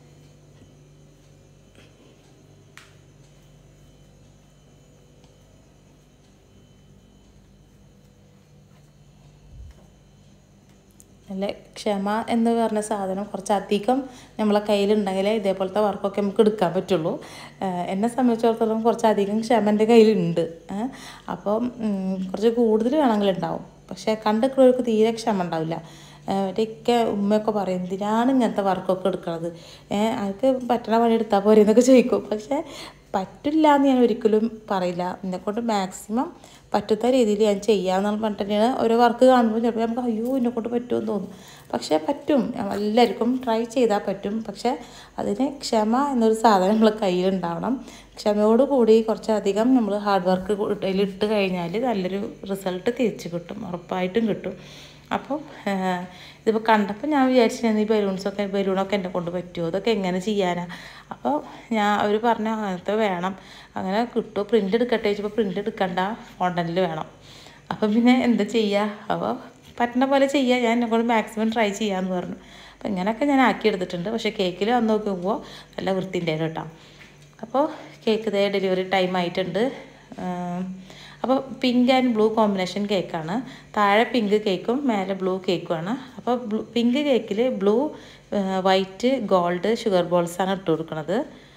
A: നല്ല ക്ഷമ എന്ന് പറഞ്ഞ സാധനം കുറച്ചധികം നമ്മളെ കയ്യിലുണ്ടെങ്കിലേ ഇതേപോലത്തെ വർക്കൊക്കെ നമുക്ക് എടുക്കാൻ പറ്റുള്ളൂ ഏഹ് എന്നെ സംബന്ധിച്ചിടത്തോളം കുറച്ചധികം ക്ഷമ എൻ്റെ കയ്യിലുണ്ട് ഏഹ് അപ്പം ഉം, കുറച്ച് കൂടുതൽ വേണമെങ്കിൽ ഉണ്ടാവും പക്ഷേ കണ്ടിട്ടുള്ളവർക്ക് തീരെ ക്ഷമ ഉണ്ടാവില്ല മറ്റേക്കെ ഉമ്മയൊക്കെ പറയും എന്തിനാണ് ഇങ്ങനത്തെ വർക്കൊക്കെ എടുക്കണത് ഏഹ് അതൊക്കെ പറ്റണ പണി എടുത്താൽ പോരെ എന്നൊക്കെ ചോദിക്കും പക്ഷേ പറ്റില്ല എന്ന് ഞാൻ ഒരിക്കലും പറയില്ല എന്നെക്കൊണ്ട് മാക്സിമം പറ്റുന്ന രീതിയിൽ ഞാൻ ചെയ്യാമെന്ന് പറഞ്ഞിട്ട് തന്നെയാണ് ഓരോ വർക്ക് കാണുമ്പോൾ ചിലപ്പോൾ നമുക്ക് അയ്യോ എന്നെക്കൊണ്ട് പറ്റുമെന്ന് തോന്നും പക്ഷേ പറ്റും എല്ലാവർക്കും ട്രൈ ചെയ്താൽ പറ്റും പക്ഷേ അതിന് ക്ഷമ എന്നൊരു സാധനം നമ്മൾ കയ്യിലുണ്ടാവണം ക്ഷമയോട് കൂടി കുറച്ചധികം നമ്മൾ ഹാർഡ് വർക്ക് ഇട്ട് കഴിഞ്ഞാൽ നല്ലൊരു റിസൾട്ട് തിരിച്ച് കിട്ടും ഉറപ്പായിട്ടും കിട്ടും അപ്പോൾ ഇതിപ്പോൾ കണ്ടപ്പോൾ ഞാൻ വിചാരിച്ചു ഈ ബലൂൺസൊക്കെ ബലൂണൊക്കെ എന്നെ കൊണ്ട് പറ്റുമോ ഇതൊക്കെ എങ്ങനെ ചെയ്യാനാ അപ്പോൾ ഞാൻ അവർ പറഞ്ഞു അങ്ങനത്തെ വേണം അങ്ങനെ കിട്ടുമോ പ്രിൻ്റ് എടുക്കട്ടെ ചോദിച്ചപ്പോൾ പ്രിൻ്റ് എടുക്കണ്ട ഫോണ്ടനിൽ വേണം അപ്പം പിന്നെ എന്താ ചെയ്യുക അപ്പോൾ പറ്റുന്ന പോലെ ചെയ്യുക ഞാൻ എന്നെ കൊണ്ട് മാക്സിമം ട്രൈ ചെയ്യാമെന്ന് പറഞ്ഞു അപ്പോൾ ഇങ്ങനെയൊക്കെ ഞാൻ ആക്കിയെടുത്തിട്ടുണ്ട് പക്ഷേ കേക്കിൽ വന്ന് നോക്കുമ്പോൾ നല്ല വൃത്തിൻ്റെ കേട്ടോ അപ്പോൾ കേക്ക് ഇതേ ഡെലിവറി ടൈം ആയിട്ടുണ്ട് അപ്പോൾ പിങ്ക് ആൻഡ് ബ്ലൂ കോമ്പിനേഷൻ കേക്കാണ് താഴെ പിങ്ക് കേക്കും മേലെ ബ്ലൂ കേക്കുമാണ് അപ്പോൾ ബ്ലൂ പിങ്ക് കേക്കിൽ ബ്ലൂ വൈറ്റ് ഗോൾഡ് ഷുഗർ ബോൾസാണ് ഇട്ട് കൊടുക്കുന്നത്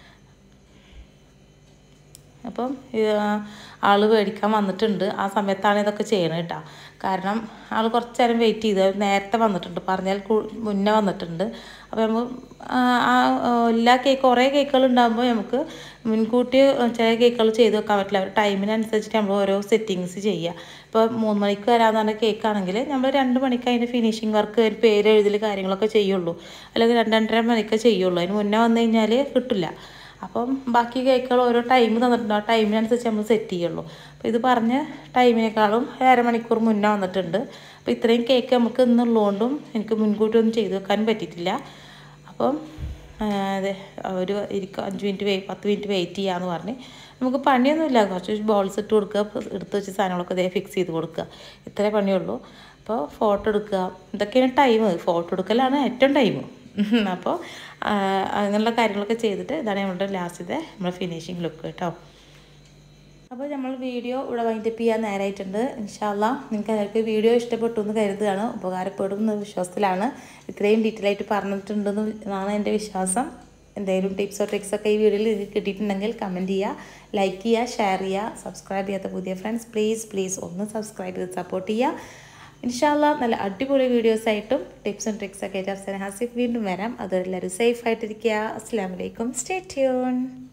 A: അപ്പം ആൾ മേടിക്കാൻ വന്നിട്ടുണ്ട് ആ സമയത്താണ് ഇതൊക്കെ ചെയ്യണത് കേട്ടോ കാരണം ആൾ കുറച്ച് നേരം വെയിറ്റ് ചെയ്ത് നേരത്തെ വന്നിട്ടുണ്ട് പറഞ്ഞാൽ കു- മുന്നേ വന്നിട്ടുണ്ട് അപ്പോൾ നമ്മൾ ആ ആ, എല്ലാ കേക്ക് കുറേ കേക്കുകൾ ഉണ്ടാകുമ്പോൾ നമുക്ക് മുൻകൂട്ടി ചില കേക്കുകൾ ചെയ്ത് വെക്കാൻ പറ്റില്ല അവർ ടൈമിനനുസരിച്ചിട്ട് നമ്മൾ ഓരോ സെറ്റിങ്സ് ചെയ്യുക ഇപ്പോൾ മൂന്ന് മണിക്ക് വരാമെന്ന് പറഞ്ഞ കേക്കാണെങ്കിൽ നമ്മൾ രണ്ട് മണിക്ക് അതിൻ്റെ ഫിനിഷിങ് വർക്ക് അതിൻ്റെ പേര് എഴുതൽ കാര്യങ്ങളൊക്കെ ചെയ്യുള്ളൂ അല്ലെങ്കിൽ രണ്ട് രണ്ടര മണിക്ക് ചെയ്യുള്ളൂ അതിന് മുന്നേ വന്നു കഴിഞ്ഞാൽ കിട്ടില്ല അപ്പം ബാക്കി കേക്കുകൾ ഓരോ ടൈം തന്നിട്ടുണ്ട് ആ ടൈമിനനുസരിച്ച് നമ്മൾ സെറ്റ് ചെയ്യുള്ളൂ അപ്പോൾ ഇത് പറഞ്ഞ ടൈമിനേക്കാളും അരമണിക്കൂർ മുന്നേ വന്നിട്ടുണ്ട് അപ്പോൾ ഇത്രയും കേക്ക് നമുക്ക് ഇന്നുള്ളതുകൊണ്ടും എനിക്ക് മുൻകൂട്ടി ഒന്നും ചെയ്ത് വെക്കാൻ പറ്റിയിട്ടില്ല അപ്പം ആ, അതെ ഒരു ഇരിക്കും അഞ്ച് മിനിറ്റ് വെയി പത്ത് മിനിറ്റ് വെയിറ്റ് ചെയ്യാമെന്ന് പറഞ്ഞ് നമുക്ക് പണിയൊന്നുമില്ല കുറച്ച് ബോൾസ് ഇട്ട് കൊടുക്കുക എടുത്ത് വെച്ച സാധനങ്ങളൊക്കെ ഇതേ ഫിക്സ് ചെയ്ത് കൊടുക്കുക ഇത്രേ പണിയുള്ളൂ അപ്പോൾ ഫോട്ടോ എടുക്കുക ഇതൊക്കെയാണ് ടൈം ഫോട്ടോ എടുക്കലാണ് ഏറ്റവും ടൈം അപ്പോൾ ആ, അങ്ങനെയുള്ള കാര്യങ്ങളൊക്കെ ചെയ്തിട്ട് ഇതാണ് നമ്മുടെ ലാസ്റ്റത്തെ നമ്മുടെ ഫിനിഷിങ് ലുക്ക് കേട്ടോ അപ്പോൾ നമ്മൾ വീഡിയോ ഇവിടെ വൈൻഡപ്പ് ചെയ്യാൻ നേരായിട്ടുണ്ട് ഇൻഷാല്ല നിങ്ങൾക്ക് എല്ലാവർക്കും വീഡിയോ ഇഷ്ടപ്പെട്ടു എന്ന് കരുതുകയാണ് ഉപകാരപ്പെടും എന്ന വിശ്വാസത്തിലാണ് ഇത്രയും ഡീറ്റെയിൽ ആയിട്ട് പറഞ്ഞിട്ടുണ്ടെന്ന് എന്നാണ് എൻ്റെ വിശ്വാസം എന്തെങ്കിലും ടിപ്സോ ട്രിക്സൊക്കെ ഈ വീഡിയോയിൽ നിങ്ങൾക്ക് കിട്ടിയിട്ടുണ്ടെങ്കിൽ കമൻറ്റ് ചെയ്യുക ലൈക്ക് ചെയ്യുക ഷെയർ ചെയ്യുക സബ്സ്ക്രൈബ് ചെയ്യാത്ത പുതിയ ഫ്രണ്ട്സ് പ്ലീസ് പ്ലീസ് ഒന്ന് സബ്സ്ക്രൈബ് ചെയ്ത് സപ്പോർട്ട് ചെയ്യുക ഇൻഷാല്ല നല്ല അടിപൊളി വീഡിയോസായിട്ടും ടിപ്സും ട്രിക്സൊക്കെ ആയിട്ട് അഫ്സന ഹാസിഫ് വീണ്ടും വരാം അതെല്ലാവരും സേഫ് ആയിട്ടിരിക്കുക അസ്സാം വലൈക്കും സ്റ്റേ ട്യൂൺ